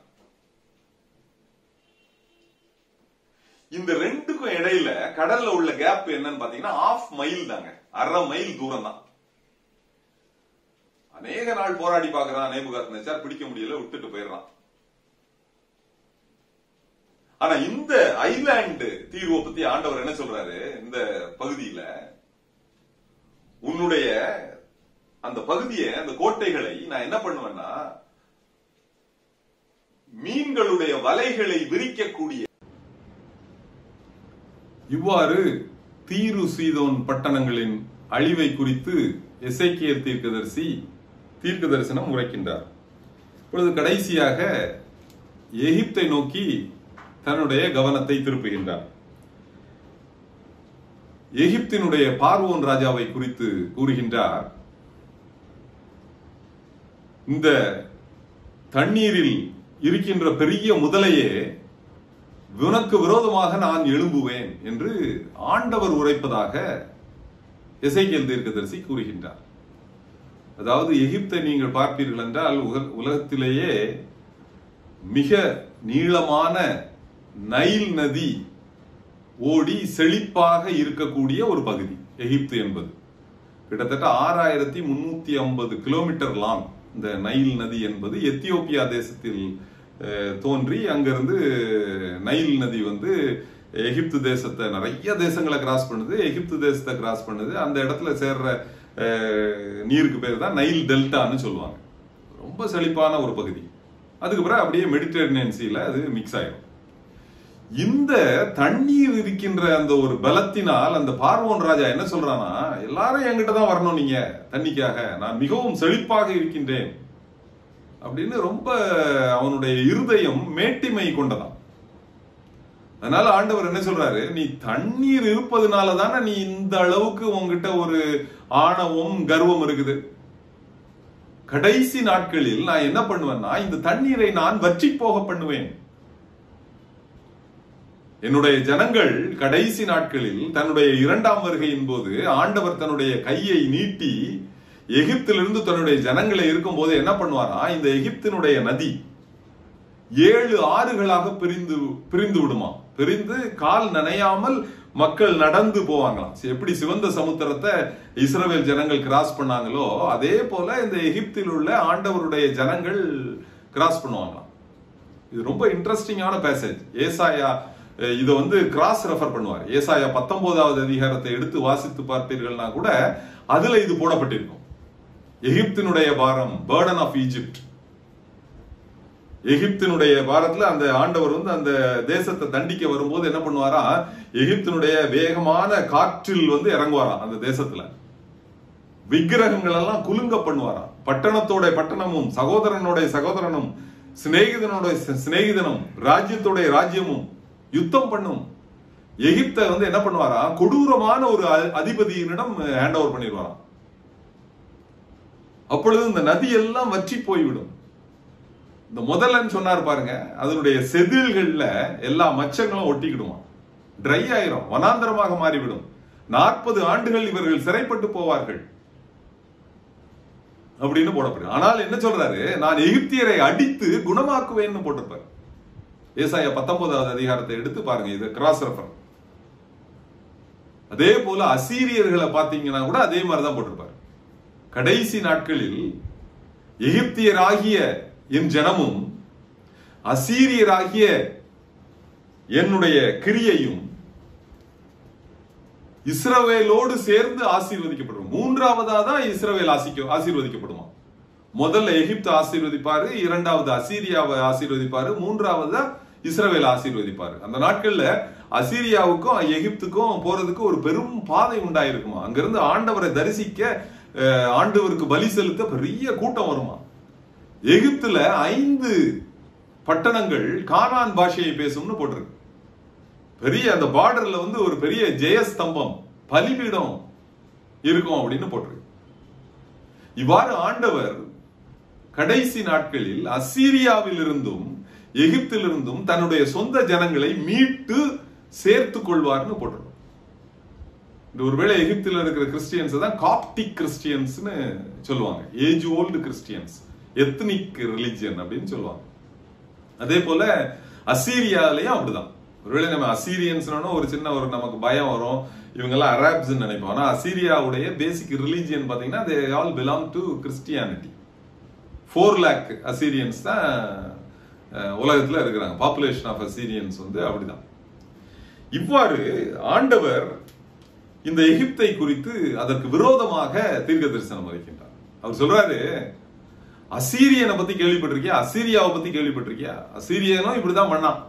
B: இந்த ரெண்டுக்கும் இடையில கடல்ல உள்ள கேப் என்னன்னு பாத்தீங்கன்னா ஆஃப் மைல் தாங்க அரை மைல் தூரம் தான் அநேக நாள் போராடி பாக்குறான் நேபுகாத் நேச்சார் பிடிக்க முடியல விட்டுட்டு போயிடுறான் ஆனா இந்த ஐலாண்டு தீர்வை பத்தி ஆண்டவர் என்ன சொல்றாரு இந்த பகுதியில உன்னுடைய அந்த பகுதியை அந்த கோட்டைகளை நான் என்ன பண்ணுவேன்னா மீன்களுடைய வலைகளை விரிக்கக்கூடிய இவ்வாறு தீரு சீதோன் பட்டணங்களின் அழிவை குறித்து எசைக்கியர் தீர்க்கதரிசி தீர்க்க தரிசனம் உரைக்கின்றார் இப்பொழுது கடைசியாக எகிப்தை நோக்கி தன்னுடைய கவனத்தை திருப்புகின்றார் எகிப்தினுடைய பார்வோன் ராஜாவை குறித்து கூறுகின்றார் இந்த தண்ணீரில் இருக்கின்ற பெரிய முதலையே உனக்கு விரோதமாக நான் எழும்புவேன் என்று ஆண்டவர் உரைப்பதாக எசைக்கியல் தீர்க்கதரிசி கூறுகின்றார் அதாவது எகிப்தை நீங்கள் பார்ப்பீர்கள் என்றால் உக- உலகத்திலேயே மிக நீளமான நைல் நதி ஓடி செழிப்பாக இருக்கக்கூடிய ஒரு பகுதி எகிப்து என்பது கிட்டத்தட்ட ஆறாயிரத்தி முன்னூத்தி ஐம்பது கிலோமீட்டர் லாங் இந்த நைல் நதி என்பது எத்தியோப்பியா தேசத்தில் அஹ், தோன்றி அங்கிருந்து நைல் நதி வந்து எகிப்து தேசத்தை நிறைய தேசங்களை கிராஸ் பண்ணுது எகிப்து தேசத்தை கிராஸ் பண்ணுது அந்த இடத்துல சேர்ற அஹ், நீருக்கு பேர் தான் நைல் டெல்டான்னு சொல்லுவாங்க ரொம்ப செழிப்பான ஒரு பகுதி அதுக்கு பிறகு அப்படியே மெடிட்டரேனியன் சீல அது மிக்ஸ் ஆயிடும் இந்த தண்ணீர் இருக்கின்ற அந்த ஒரு பலத்தினால் அந்த பார்வோன் ராஜா என்ன சொல்றானா எல்லாரும் என்கிட்ட தான் வரணும் நீங்க தண்ணிக்காக நான் மிகவும் செழிப்பாக இருக்கின்றேன் அப்படின்னு ரொம்ப அவனுடைய இருதயம் மேட்டிமை கொண்டதான் அதனால ஆண்டவர் என்ன சொல்றாரு நீ தண்ணீர் இருப்பதுனால தானே நீ இந்த அளவுக்கு உன்கிட்ட ஒரு ஆணவம் கர்வம் இருக்குது கடைசி நாட்களில் நான் என்ன பண்ணுவேன்னா இந்த தண்ணீரை நான் வற்றி போக பண்ணுவேன் என்னுடைய ஜனங்கள் கடைசி நாட்களில் தன்னுடைய இரண்டாம் வருகையின் போது ஆண்டவர் தன்னுடைய கையை நீட்டி எகிப்திலிருந்து தன்னுடைய ஜனங்களை இருக்கும்போது என்ன பண்ணுவாரா இந்த எகிப்தினுடைய நதி ஏழு ஆறுகளாக பிரிந்து பிரிந்து விடுமா பிரிந்து கால் நனையாமல் மக்கள் நடந்து போவாங்களாம் எப்படி சிவந்த சமுத்திரத்தை இஸ்ரவேல் ஜனங்கள் கிராஸ் பண்ணாங்களோ அதே போல இந்த எகிப்தில் உள்ள ஆண்டவருடைய ஜனங்கள் கிராஸ் பண்ணுவாங்களாம் இது ரொம்ப இன்ட்ரெஸ்டிங்கான பேசேஜ் ஏசாயா அஹ், இதை வந்து கிராஸ் ரெஃபர் பண்ணுவார் ஏசாயா பத்தொன்பதாவது அதிகாரத்தை எடுத்து வாசித்து பார்த்தீர்கள்னா கூட அதுல இது போடப்பட்டிருக்கும் எகிப்தினுடைய பாரம் பேர்டன் ஆஃப் ஈஜிப்ட் எகிப்தினுடைய பாரத்துல அந்த ஆண்டவர் வந்து அந்த தேசத்தை தண்டிக்க வரும்போது என்ன பண்ணுவாரா எகிப்தினுடைய வேகமான காற்றில் வந்து இறங்குவாராம் அந்த தேசத்துல விக்கிரகங்கள் எல்லாம் குலுங்க பண்ணுவாராம் பட்டணத்தோட பட்டணமும் சகோதரனுடைய சகோதரனும் சிநேகிதனோட சி- சிநேகிதனும் ராஜ்யத்தோட ராஜ்யமும் யுத்தம் பண்ணும் எகிப்தை வந்து என்ன பண்ணுவாரா கொடூரமான ஒரு அ- அதிபதியினிடம் ஹேண்ட் ஓவர் பண்ணிடுவாராம் அப்பொழுது இந்த நதி எல்லாம் வற்றி போய்விடும் இந்த முதல்லன்னு சொன்னார் பாருங்க அதனுடைய செதில்கள்ல எல்லா மச்சங்களும் ஒட்டிக்கிடுமா ட்ரை ஆயிரும் வனாந்தரமாக மாறிவிடும் நாற்பது ஆண்டுகள் இவர்கள் சிறைப்பட்டு போவார்கள் அப்படின்னு போடப்படும் ஆனால் என்ன சொல்றாரு நான் எகிப்தியரை அடித்து குணமாக்குவேன்னு போட்டிருப்பார் ஏசாயா பத்தொன்பதாவது அதிகாரத்தை எடுத்து பாருங்க இது கிராஸ் ரெஃபர் அதே போல அசீரியர்களை பாத்தீங்கன்னா கூட அதே மாதிரிதான் போட்டிருப்பார் கடைசி நாட்களில் எகிப்தியராகிய என் ஜனமும் அசீரியராகிய என்னுடைய கிரியையும் இஸ்ரவேலோடு சேர்ந்து ஆசீர்வதிக்கப்படும் மூன்றாவதா தான் இஸ்ரவேல் ஆசிக்க ஆசீர்வதிக்கப்படுமா முதல்ல எகிப்து ஆசீர்வதிப்பாரு இரண்டாவது அசீரியாவை ஆசீர்வதிப்பாரு மூன்றாவதா இஸ்ரவேல் ஆசீர்வதிப்பாரு அந்த நாட்கள்ல அசீரியாவுக்கும் எகிப்துக்கும் போறதுக்கு ஒரு பெரும் பாதை உண்டாயிருக்குமா அங்கிருந்து ஆண்டவரை தரிசிக்க அஹ், ஆண்டவருக்கு பலி செலுத்த பெரிய கூட்டம் வருமா எகிப்துல ஐந்து பட்டணங்கள் கானான் பாஷையை பேசும்னு போட்டிருக்கு பெரிய அந்த பார்டர்ல வந்து ஒரு பெரிய ஜெயஸ்தம்பம் பலிபீடம் இருக்கும் அப்படின்னு போட்டிருக்கு இவ்வாறு ஆண்டவர் கடைசி நாட்களில் அசீரியாவில் இருந்தும் எகிப்திலிருந்தும் தன்னுடைய சொந்த ஜனங்களை மீட்டு சேர்த்து கொள்வார்னு போட்டிருக்கும் இந்த ஒருவேளை எகிப்தில் இருக்கிற கிறிஸ்டியன்ஸ் தான் காப்டிக் கிறிஸ்டியன்ஸ்னு சொல்லுவாங்க age old Christians ethnic religion அப்படின்னு சொல்லுவாங்க அதே போல அசீரியாலயும் அப்படிதான் ஒருவேளை நம்ம அசீரியன்ஸ் ஒரு சின்ன ஒரு நமக்கு பயம் வரும் இவங்க எல்லாம் அரேப்ஸ் நினைப்போம் ஆனா அசீரியாவுடைய பேசிக் ரிலீஜியன் பாத்தீங்கன்னா they all belong to Christianity four lakh Assyrians தான் அஹ், உலகத்துல இருக்கிறாங்க பாப்புலேஷன் ஆஃப் அசீரியன்ஸ் வந்து அப்படிதான் இவ்வாறு ஆண்டவர் இந்த எகிப்தை குறித்து அதற்கு விரோதமாக தீர்க்க தரிசனம் வைக்கின்றார் அவர் சொல்றாரு அசீரியனை பத்தி கேள்விப்பட்டிருக்கியா அசீரியாவை பத்தி கேள்விப்பட்டிருக்கியா அசீரியனும் இப்படிதான் பண்ணான்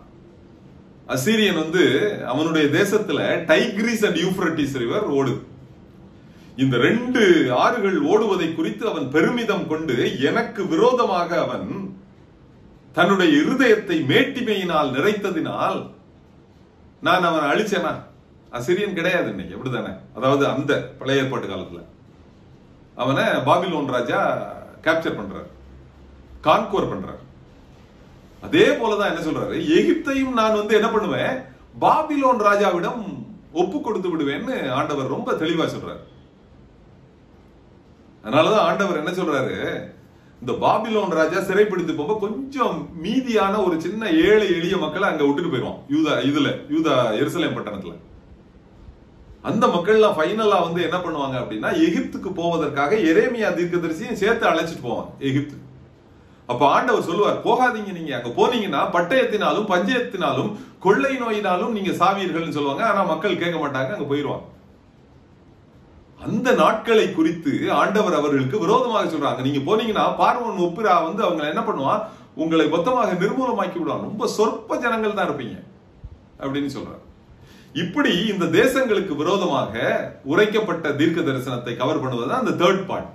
B: அசீரியன் வந்து அவனுடைய தேசத்துல டைக்ரிஸ் அண்ட் யூப்ரட்டிஸ் ரிவர் ஓடுது இந்த ரெண்டு ஆறுகள் ஓடுவதை குறித்து அவன் பெருமிதம் கொண்டு எனக்கு விரோதமாக அவன் தன்னுடைய இருதயத்தை மேட்டிமையினால் நிறைத்ததினால் நான் அவனை அழிச்சேனா அசிரியன் கிடையாது இன்னைக்கு எப்படிதானே அதாவது அந்த பழைய ஏற்பாட்டு காலத்துல அவனை பாபிலோன் ராஜா கேப்சர் பண்றார் கான்கோர் பண்றார் அதே போலதான் என்ன சொல்றாரு எகிப்தையும் நான் வந்து என்ன பண்ணுவேன் பாபிலோன் ராஜாவிடம் ஒப்பு கொடுத்து விடுவேன்னு ஆண்டவர் ரொம்ப தெளிவா சொல்றாரு அதனாலதான் ஆண்டவர் என்ன சொல்றாரு இந்த பாபிலோன் ராஜா சிறைப்பிடித்து போக கொஞ்சம் மீதியான ஒரு சின்ன ஏழை எளிய மக்களை அங்க விட்டுட்டு போயிடுவான் யூதா இதுல யூதா எருசலேம் பட்டணத்துல அந்த மக்கள்லாம் ஃபைனலா வந்து என்ன பண்ணுவாங்க அப்படின்னா எகிப்துக்கு போவதற்காக எரேமியா தீர்க்கதரிசியும் சேர்த்து அழைச்சிட்டு போவாங்க எகிப்து அப்ப ஆண்டவர் சொல்லுவார் போகாதீங்க நீங்க அங்க போனீங்கன்னா பட்டயத்தினாலும் பஞ்சயத்தினாலும் கொள்ளை நோயினாலும் நீங்க சாவீர்கள்னு சொல்லுவாங்க ஆனா மக்கள் கேட்க மாட்டாங்க அங்க போயிருவாங்க அந்த நாட்களை குறித்து ஆண்டவர் அவர்களுக்கு விரோதமாக சொல்றாங்க நீங்க போனீங்கன்னா பார்வன் ஒப்பிரா வந்து அவங்க என்ன பண்ணுவான் உங்களை மொத்தமாக நிர்மூலமாக்கி விடுவான் ரொம்ப சொற்ப ஜனங்கள் தான் இருப்பீங்க அப்படின்னு சொல்றாரு இப்படி இந்த தேசங்களுக்கு விரோதமாக உரைக்கப்பட்ட தீர்க்க தரிசனத்தை கவர் பண்ணுவது அந்த தேர்ட் பார்ட்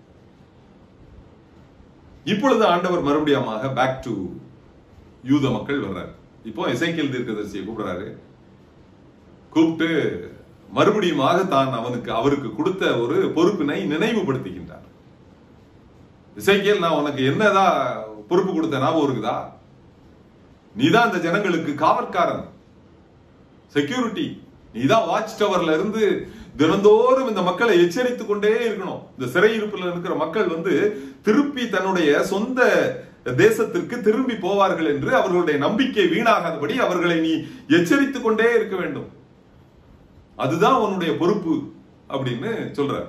B: இப்பொழுது ஆண்டவர் மறுபடியும் பேக் டு யூத மக்கள் வர்றாரு இப்போ எசைக்கியல் தீர்க்கதரிசியை கூப்பிடுறாரு கூப்பிட்டு மறுபடியுமாக தான் அவனுக்கு அவருக்கு கொடுத்த ஒரு பொறுப்பினை நினைவுபடுத்துகின்றார் இசைக்கியல் நான் உனக்கு என்னதான் பொறுப்பு கொடுத்த ஞாபகம் இருக்குதா நீதான் இந்த ஜனங்களுக்கு காவற்காரன் செக்யூரிட்டி நீதான் வாட்ச் டவர்ல இருந்து தினந்தோறும் இந்த மக்களை எச்சரித்துக் கொண்டே இருக்கணும் இந்த சிறையிருப்பில் இருக்கிற மக்கள் வந்து திருப்பி தன்னுடைய சொந்த தேசத்திற்கு திரும்பி போவார்கள் என்று அவர்களுடைய நம்பிக்கை வீணாகாதபடி அவர்களை நீ எச்சரித்துக் கொண்டே இருக்க வேண்டும் அதுதான் உன்னுடைய பொறுப்பு அப்படின்னு சொல்றார்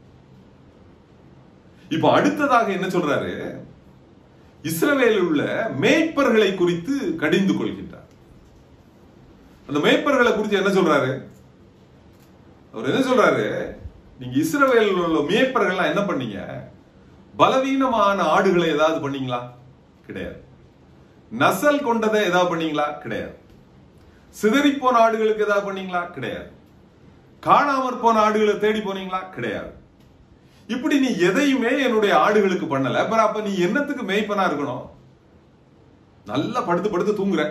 B: இப்ப அடுத்ததாக என்ன சொல்றாரு இஸ்ரவேலில் உள்ள மேய்ப்பர்களை குறித்து கடிந்து கொள்கின்றார் அந்த மேய்ப்பர்களை குறித்து என்ன சொல்றாரு அவர் என்ன சொல்றாரு நீங்க இஸ்ரவேலில் உள்ள மேய்ப்பர்கள்லாம் என்ன பண்ணீங்க பலவீனமான ஆடுகளை ஏதாவது பண்ணீங்களா கிடையாது நசல் கொண்டதை ஏதாவது பண்ணீங்களா கிடையாது சிதறிப்போன ஆடுகளுக்கு ஏதாவது பண்ணீங்களா கிடையாது காணாமற் போன ஆடுகளை தேடி போனீங்களா கிடையாது இப்படி நீ எதையுமே என்னுடைய ஆடுகளுக்கு பண்ணல அப்புறம் அப்ப நீ என்னத்துக்கு மேய்ப்பனா இருக்கணும் நல்லா படுத்து படுத்து தூங்குற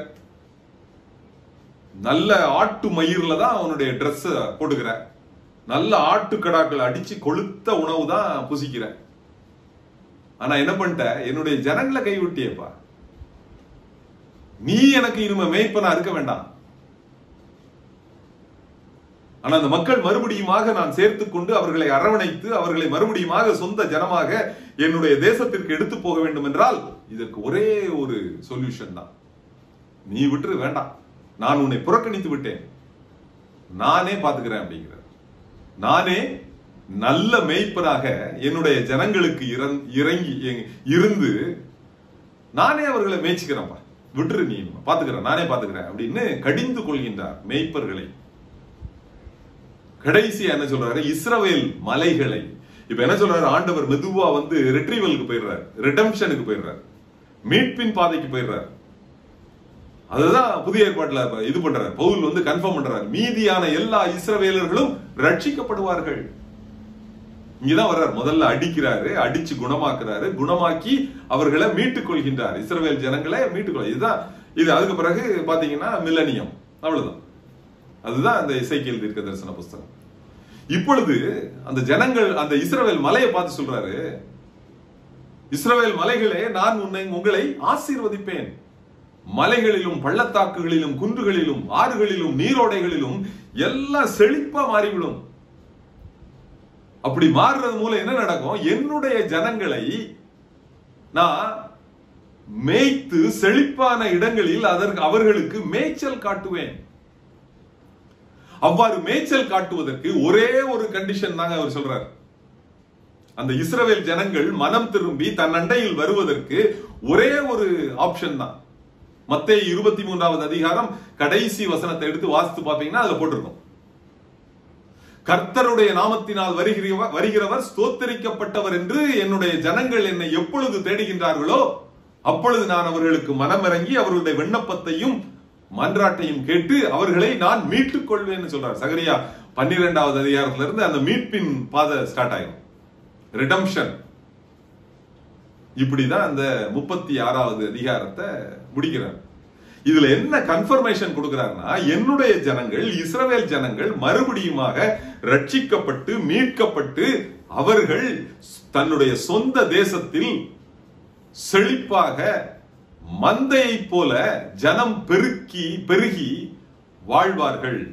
B: நல்ல ஆட்டு மயிர்ல தான் அவனுடைய ட்ரெஸ் போட்டுக்கிற நல்ல ஆட்டுக்கடாக்கள் அடிச்சு கொளுத்த உணவு தான் புசிக்கிற ஆனா என்ன பண்ணிட்ட என்னுடைய ஜனங்களை கைவிட்டியப்பா நீ எனக்கு இனிமே மேய்ப்பனா இருக்க வேண்டாம் ஆனா அந்த மக்கள் மறுபடியுமாக நான் சேர்த்துக் கொண்டு அவர்களை அரவணைத்து அவர்களை மறுபடியுமாக சொந்த ஜனமாக என்னுடைய தேசத்திற்கு எடுத்து போக வேண்டும் என்றால் இதற்கு ஒரே ஒரு சொல்யூஷன் தான் நீ விட்டுரு வேண்டாம் நான் உன்னை புறக்கணித்து விட்டேன் நானே பாத்துக்கிறேன் அப்படிங்கிறார் நானே நல்ல மேய்ப்பனாக என்னுடைய ஜனங்களுக்கு இறந்- இறங்கி எ- இருந்து நானே அவர்களை மேய்ச்சிக்கிறேன்ப்பா விட்டுரு நீ பாத்துக்கிறேன் நானே பாத்துக்கிறேன் அப்படின்னு கடிந்து கொள்கின்றார் மேய்ப்பர்களை கடைசியா என்ன சொல்றாரு இஸ்ரவேல் மலைகளை இப்ப என்ன சொல்றாரு ஆண்டவர் மெதுவா வந்து ரெட்ரீவலுக்கு போயிடுறாரு ரிடம்ஷனுக்கு போயிடுறாரு மீட்பின் பாதைக்கு போயிடுறாரு அதுதான் புதிய ஏற்பாட்டுல இப்ப இது பண்றாரு பவுல் வந்து கன்ஃபார்ம் பண்றாரு மீதியான எல்லா இஸ்ரவேலர்களும் ரட்சிக்கப்படுவார்கள் இங்கதான் வர்றார் முதல்ல அடிக்கிறாரு அடிச்சு குணமாக்குறாரு குணமாக்கி அவர்களை மீட்டுக் கொள்கின்றார் இஸ்ரவேல் ஜனங்களை மீட்டுக் கொள் இதுதான் இது அதுக்கு பிறகு பாத்தீங்கன்னா மில்லனியம் அவ்வளவுதான் அதுதான் அந்த இசைக்கியல் தீர்க்க தரிசன புஸ்தகம் இப்பொழுது அந்த ஜனங்கள் அந்த இஸ்ரவேல் மலையை பார்த்து சொல்றாரு இஸ்ரவேல் மலைகளே நான் உன்னை உங்களை ஆசீர்வதிப்பேன் மலைகளிலும் பள்ளத்தாக்குகளிலும் குன்றுகளிலும் ஆறுகளிலும் நீரோடைகளிலும் எல்லாம் செழிப்பா மாறிவிடும் அப்படி மாறுறது மூலம் என்ன நடக்கும் என்னுடைய ஜனங்களை நான் மேய்த்து செழிப்பான இடங்களில் அதற்கு அவர்களுக்கு மேய்ச்சல் காட்டுவேன் அவ்வாறு மேய்ச்சல் காட்டுவதற்கு ஒரே ஒரு கண்டிஷன் தாங்க அவர் சொல்றார் அந்த இஸ்ரவேல் ஜனங்கள் மனம் திரும்பி தன் அண்டையில் வருவதற்கு ஒரே ஒரு ஆப்ஷன் தான் மத்தேயு இருபத்தி மூன்றாவது அதிகாரம் கடைசி வசனத்தை எடுத்து வாசித்து பாப்பீங்கன்னா அதுல போட்டிருக்கும் கர்த்தருடைய நாமத்தினால் வருகிறவர் வருகிறவர் ஸ்தோத்தரிக்கப்பட்டவர் என்று என்னுடைய ஜனங்கள் என்னை எப்பொழுது தேடுகின்றார்களோ அப்பொழுது நான் அவர்களுக்கு மனமிறங்கி அவர்களுடைய விண்ணப்பத்தையும் மன்றாட்டையும் கேட்டு அவர்களை நான் மீட்டுக் கொள்வேன்னு சொல்றார் சகரியா பன்னிரெண்டாவது அதிகாரத்துல இருந்து அந்த மீட்பின் பாதை ஸ்டார்ட் ஆயிரும் ரிடம்ஷன் இப்படிதான் அந்த முப்பத்தி ஆறாவது அதிகாரத்தை முடிக்கிறார் இதுல என்ன கன்ஃபர்மேஷன் கொடுக்கிறாருன்னா என்னுடைய ஜனங்கள் இஸ்ரவேல் ஜனங்கள் மறுபடியுமாக ரட்சிக்கப்பட்டு மீட்கப்பட்டு அவர்கள் தன்னுடைய சொந்த தேசத்தில் செழிப்பாக மந்தையைப் போல ஜனம் பெருக்கி பெருகி வாழ்வார்கள்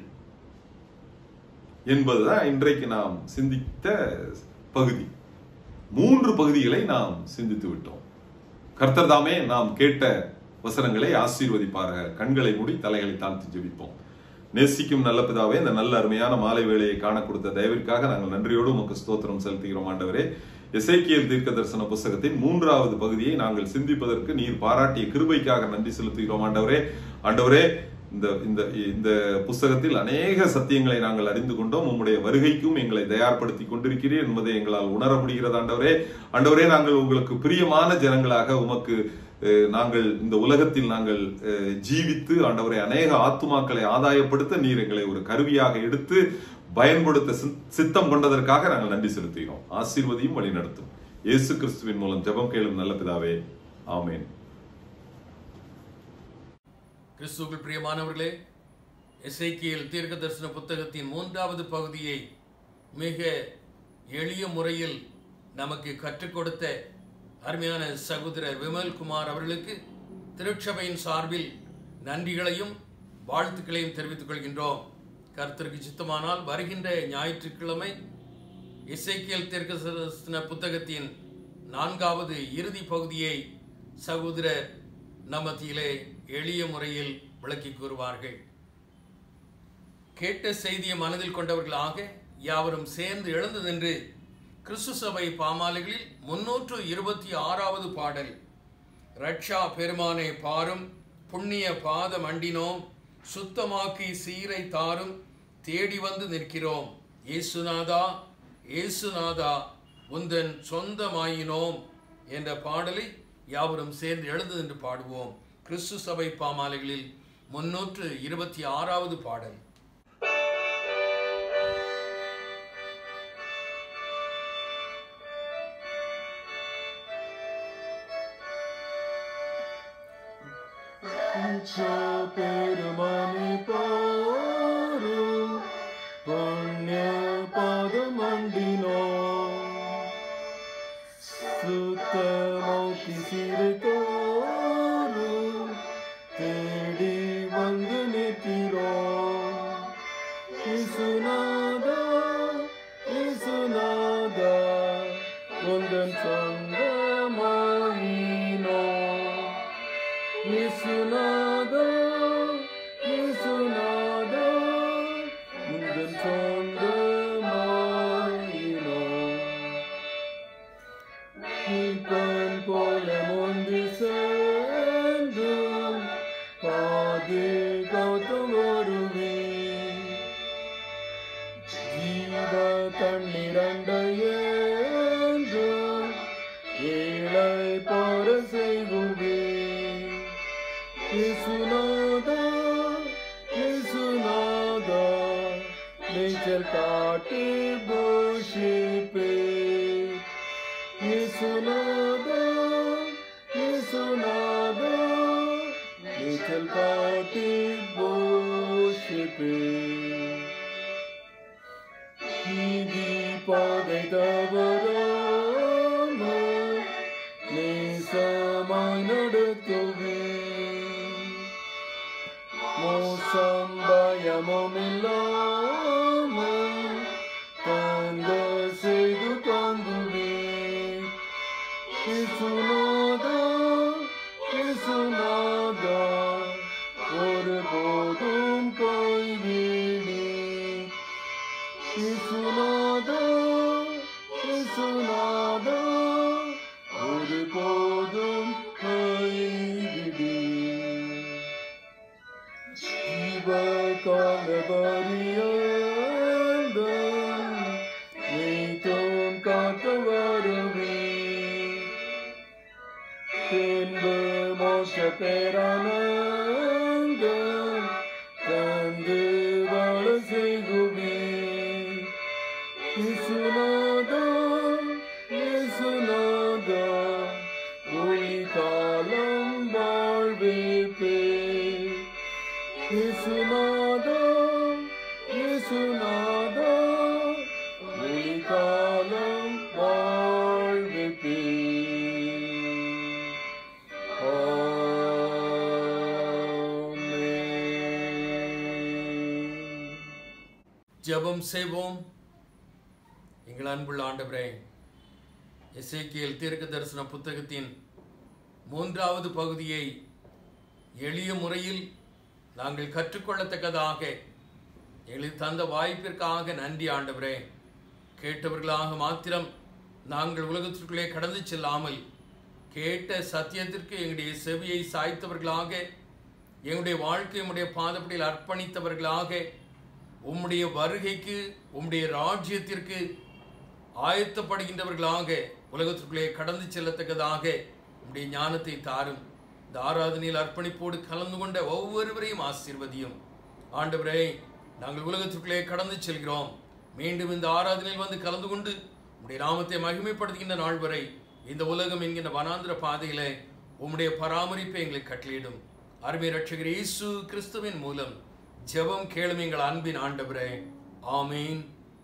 B: என்பதுதான் இன்றைக்கு நாம் சிந்தித்த பகுதி மூன்று பகுதிகளை நாம் சிந்தித்து விட்டோம் கர்த்தர் தாமே நாம் கேட்ட வசனங்களை ஆசீர்வதிப்பார்கள் கண்களை மூடி தலைகளை தாழ்த்தி ஜெபிப்போம் நேசிக்கும் நல்ல பிதாவே இந்த நல்ல அருமையான மாலை வேளையை காண கொடுத்த தயவிற்காக நாங்கள் நன்றியோடு உமக்கு ஸ்தோத்திரம் செலுத்துகிறோம் ஆண்டவரே எசேக்கியல் தீர்க்க தரிசன புஸ்தகத்தின் மூன்றாவது பகுதியை நாங்கள் சிந்திப்பதற்கு நீர் பாராட்டிய கிருபைக்காக நன்றி செலுத்துகிறோம் ஆண்டவரே ஆண்டவரே இந்த இந்த இந்த புஸ்தகத்தில் அநேக சத்தியங்களை நாங்கள் அறிந்து கொண்டோம் உம்முடைய வருகைக்கும் எங்களை தயார்படுத்தி கொண்டிருக்கிறீர் என்பதை எங்களால் உணர முடிகிறது ஆண்டவரே ஆண்டவரே நாங்கள் உங்களுக்கு பிரியமான ஜனங்களாக உமக்கு அஹ், நாங்கள் இந்த உலகத்தில் நாங்கள் அஹ், ஜீவித்து ஆண்டவரை அநேக ஆத்துமாக்களை ஆதாயப்படுத்த நீர் எங்களை ஒரு கருவியாக எடுத்து பயன்படுத்த சித்- சித்தம் கொண்டதற்காக நாங்கள் நன்றி செலுத்துகிறோம் ஆசீர்வதியும் வழி நடத்தும் இயேசு கிறிஸ்துவின் மூலம் ஜெபம் கேளும் நல்ல பிதாவே ஆமென்
A: கிறிஸ்துவுக்குள் பிரியமானவர்களே எசேக்கியேல் தீர்க்க தரிசன புத்தகத்தின் மூன்றாவது பகுதியை மிக எளிய முறையில் நமக்கு கற்றுக் கொடுத்த அருமையான சகோதரர் விமல்குமார் அவர்களுக்கு திருச்சபையின் சார்பில் நன்றிகளையும் வாழ்த்துக்களையும் தெரிவித்துக் கொள்கின்றோம் கர்த்தருக்கு சித்தமானால் வருகின்ற ஞாயிற்றுக்கிழமை இசைக்கியல் தீர்க்க தரிசன புத்தகத்தின் நான்காவது இறுதி பகுதியை சகோதரர் நமத்திலே எளிய முறையில் விளக்கி கூறுவார்கள் கேட்ட செய்தியை மனதில் கொண்டவர்களாக யாவரும் சேர்ந்து எழுந்து நின்று கிறிஸ்து சபை பாமாலைகளில் முன்னூற்று இருபத்தி ஆறாவது பாடல் ரட்சா பெருமானே பாரும் புண்ணிய பாத மண்டினோம் சுத்தமாக்கி சீரை தாரும் தேடி வந்து நிற்கிறோம் இயேசுநாதா இயேசுநாதா உந்தன் சொந்தமாயினோம் என்ற பாடலை யாவரும் சேர்ந்து எழுந்து நின்று பாடுவோம் கிறிஸ்து சபை பாமாலைகளில் முன்னூற்று இருபத்தி ஆறாவது பாடல்
D: பெருமணி பாரும் புண்ணிய பாதமண்டினோ சுத்தமௌத்தி சிறுதோறும் தேடி வந்து நிற்கிறோம் இசுநாதா இசுநாதா உந்தன் சொந்தமாயினோ இசுநாதா இசுநாதா உந்தன் சொந்தமாயினோ மீட்பன் போல முந்தி சேர்ந்தும் பாதுகாத்து வருவே ஜீவ தண்ணீரண்டையேந்தும் ஏழை போற செய்குவே இசுநாதா இசுநாதா நீச்சல் காட்டி பூஷிப்பே இசுநாதா இசுநாதா நீச்சல் காட்டி பூஷிப்பே நீதி பாதை தவறாம நேசமாய் நடத்துவே மோசம் பயமும் இல்லாம தந்த செய்து தாங்குவே இசுநாதா இசுநாதா ஒரு போதும் கைவிடே இசுநாதா இசுநாதா ஒரு போதும் கைவிடே ஜீவகால பரியந்த நீத்தோம் காக்க வருவே பின்பு மோட்ச பேரானந்த தந்து வாழ செய்குவே இசுநாதா இசுநாதா ஒளி காலம் வாழ்விப்பே இசுநாதா இசுநாதா ஒளி காலம் வாழ்விப்பே ஆமென்
A: ஜெபம் செய்வோம் எங்கள் அன்புள்ள ஆண்டவரே எசேக்கியேல் தீர்க்க தரிசன புத்தகத்தின் மூன்றாவது பகுதியை எளிய முறையில் நாங்கள் கற்றுக்கொள்ளத்தக்கதாக எங்களுக்கு தந்த வாய்ப்பிற்காக நன்றி ஆண்டவரே கேட்டவர்களாக மாத்திரம் நாங்கள் உலகத்திற்குள்ளே கடந்து செல்லாமல் கேட்ட சத்தியத்திற்கு எங்களுடைய செவியை சாய்த்தவர்களாக எங்களுடைய வாழ்க்கை உம்முடைய பாதப்படியில் அர்ப்பணித்தவர்களாக உம்முடைய வருகைக்கு உம்முடைய ராஜ்யத்திற்கு ஆயத்தப்படுகின்றவர்களாக உலகத்திற்குள்ளே கடந்து செல்லத்தக்கதாக உம்முடைய ஞானத்தை தாரும் இந்த ஆராதனையில் அர்ப்பணிப்போடு கலந்து கொண்ட ஒவ்வொருவரையும் ஆசீர்வதியும் ஆண்டவரே நாங்கள் உலகத்திற்குள்ளே கடந்து செல்கிறோம் மீண்டும் இந்த ஆராதனையில் வந்து கலந்து கொண்டு உம்முடைய நாமத்தை மகிமைப்படுத்துகின்ற நாள் வரை இந்த உலகம் என்கின்ற வனாந்திர பாதையிலே உம்முடைய பராமரிப்பை எங்களுக்கு கட்டளையிடும் அருமை ரட்சகர் இயேசு கிறிஸ்துவின் மூலம் ஜெபம் கேளும் எங்கள் அன்பின் ஆண்டவரே ஆமீன்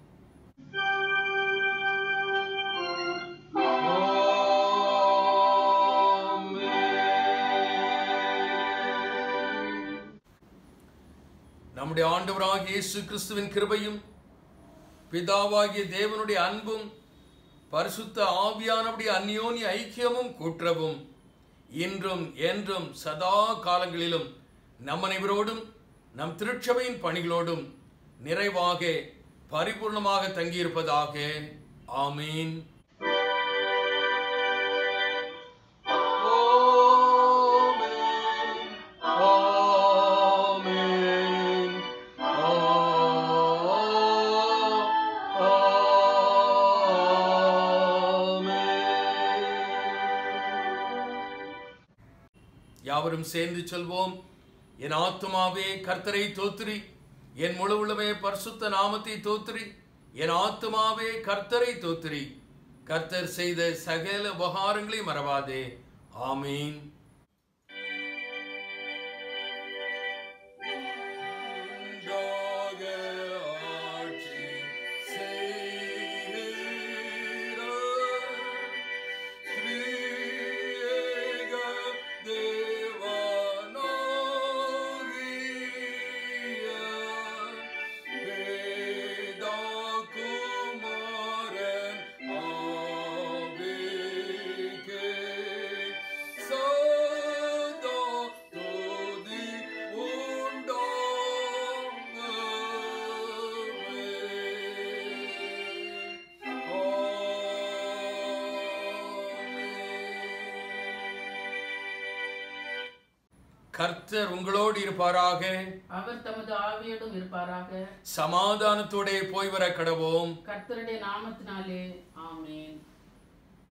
A: நம்முடைய ஆண்டவராகிய இயேசு கிறிஸ்துவின் கிருபையும் பிதாவாகிய தேவனுடைய அன்பும் பரிசுத்த ஆவியானவுடைய அந்யோன்ய ஐக்கியமும் கூற்றவும் இன்றும் என்றும் சதா காலங்களிலும் நம் அனைவரோடும் நம் திருச்சபையின் பணிகளோடும் நிறைவாக பரிபூர்ணமாக தங்கியிருப்பதாக ஆமீன்
D: Amen.
A: யாவரும் சேர்ந்து சொல்வோம் என் ஆத்துமாவே கர்த்தரை தோத்திரி என் முழு உள்ளமே பரிசுத்த நாமத்தை தோத்திரி என் ஆத்துமாவே கர்த்தரை தோத்திரி கர்த்தர் செய்த சகல உபகாரங்களை மறவாதே ஆமீன் கர்த்தர் உங்களோடு இருப்பாராக
C: அவர் தமது ஆவியோடும் இருப்பாராக
A: சமாதானத்தோடே போய் வர கடவோம்
C: கர்த்தருடைய நாமத்தினாலே ஆமென்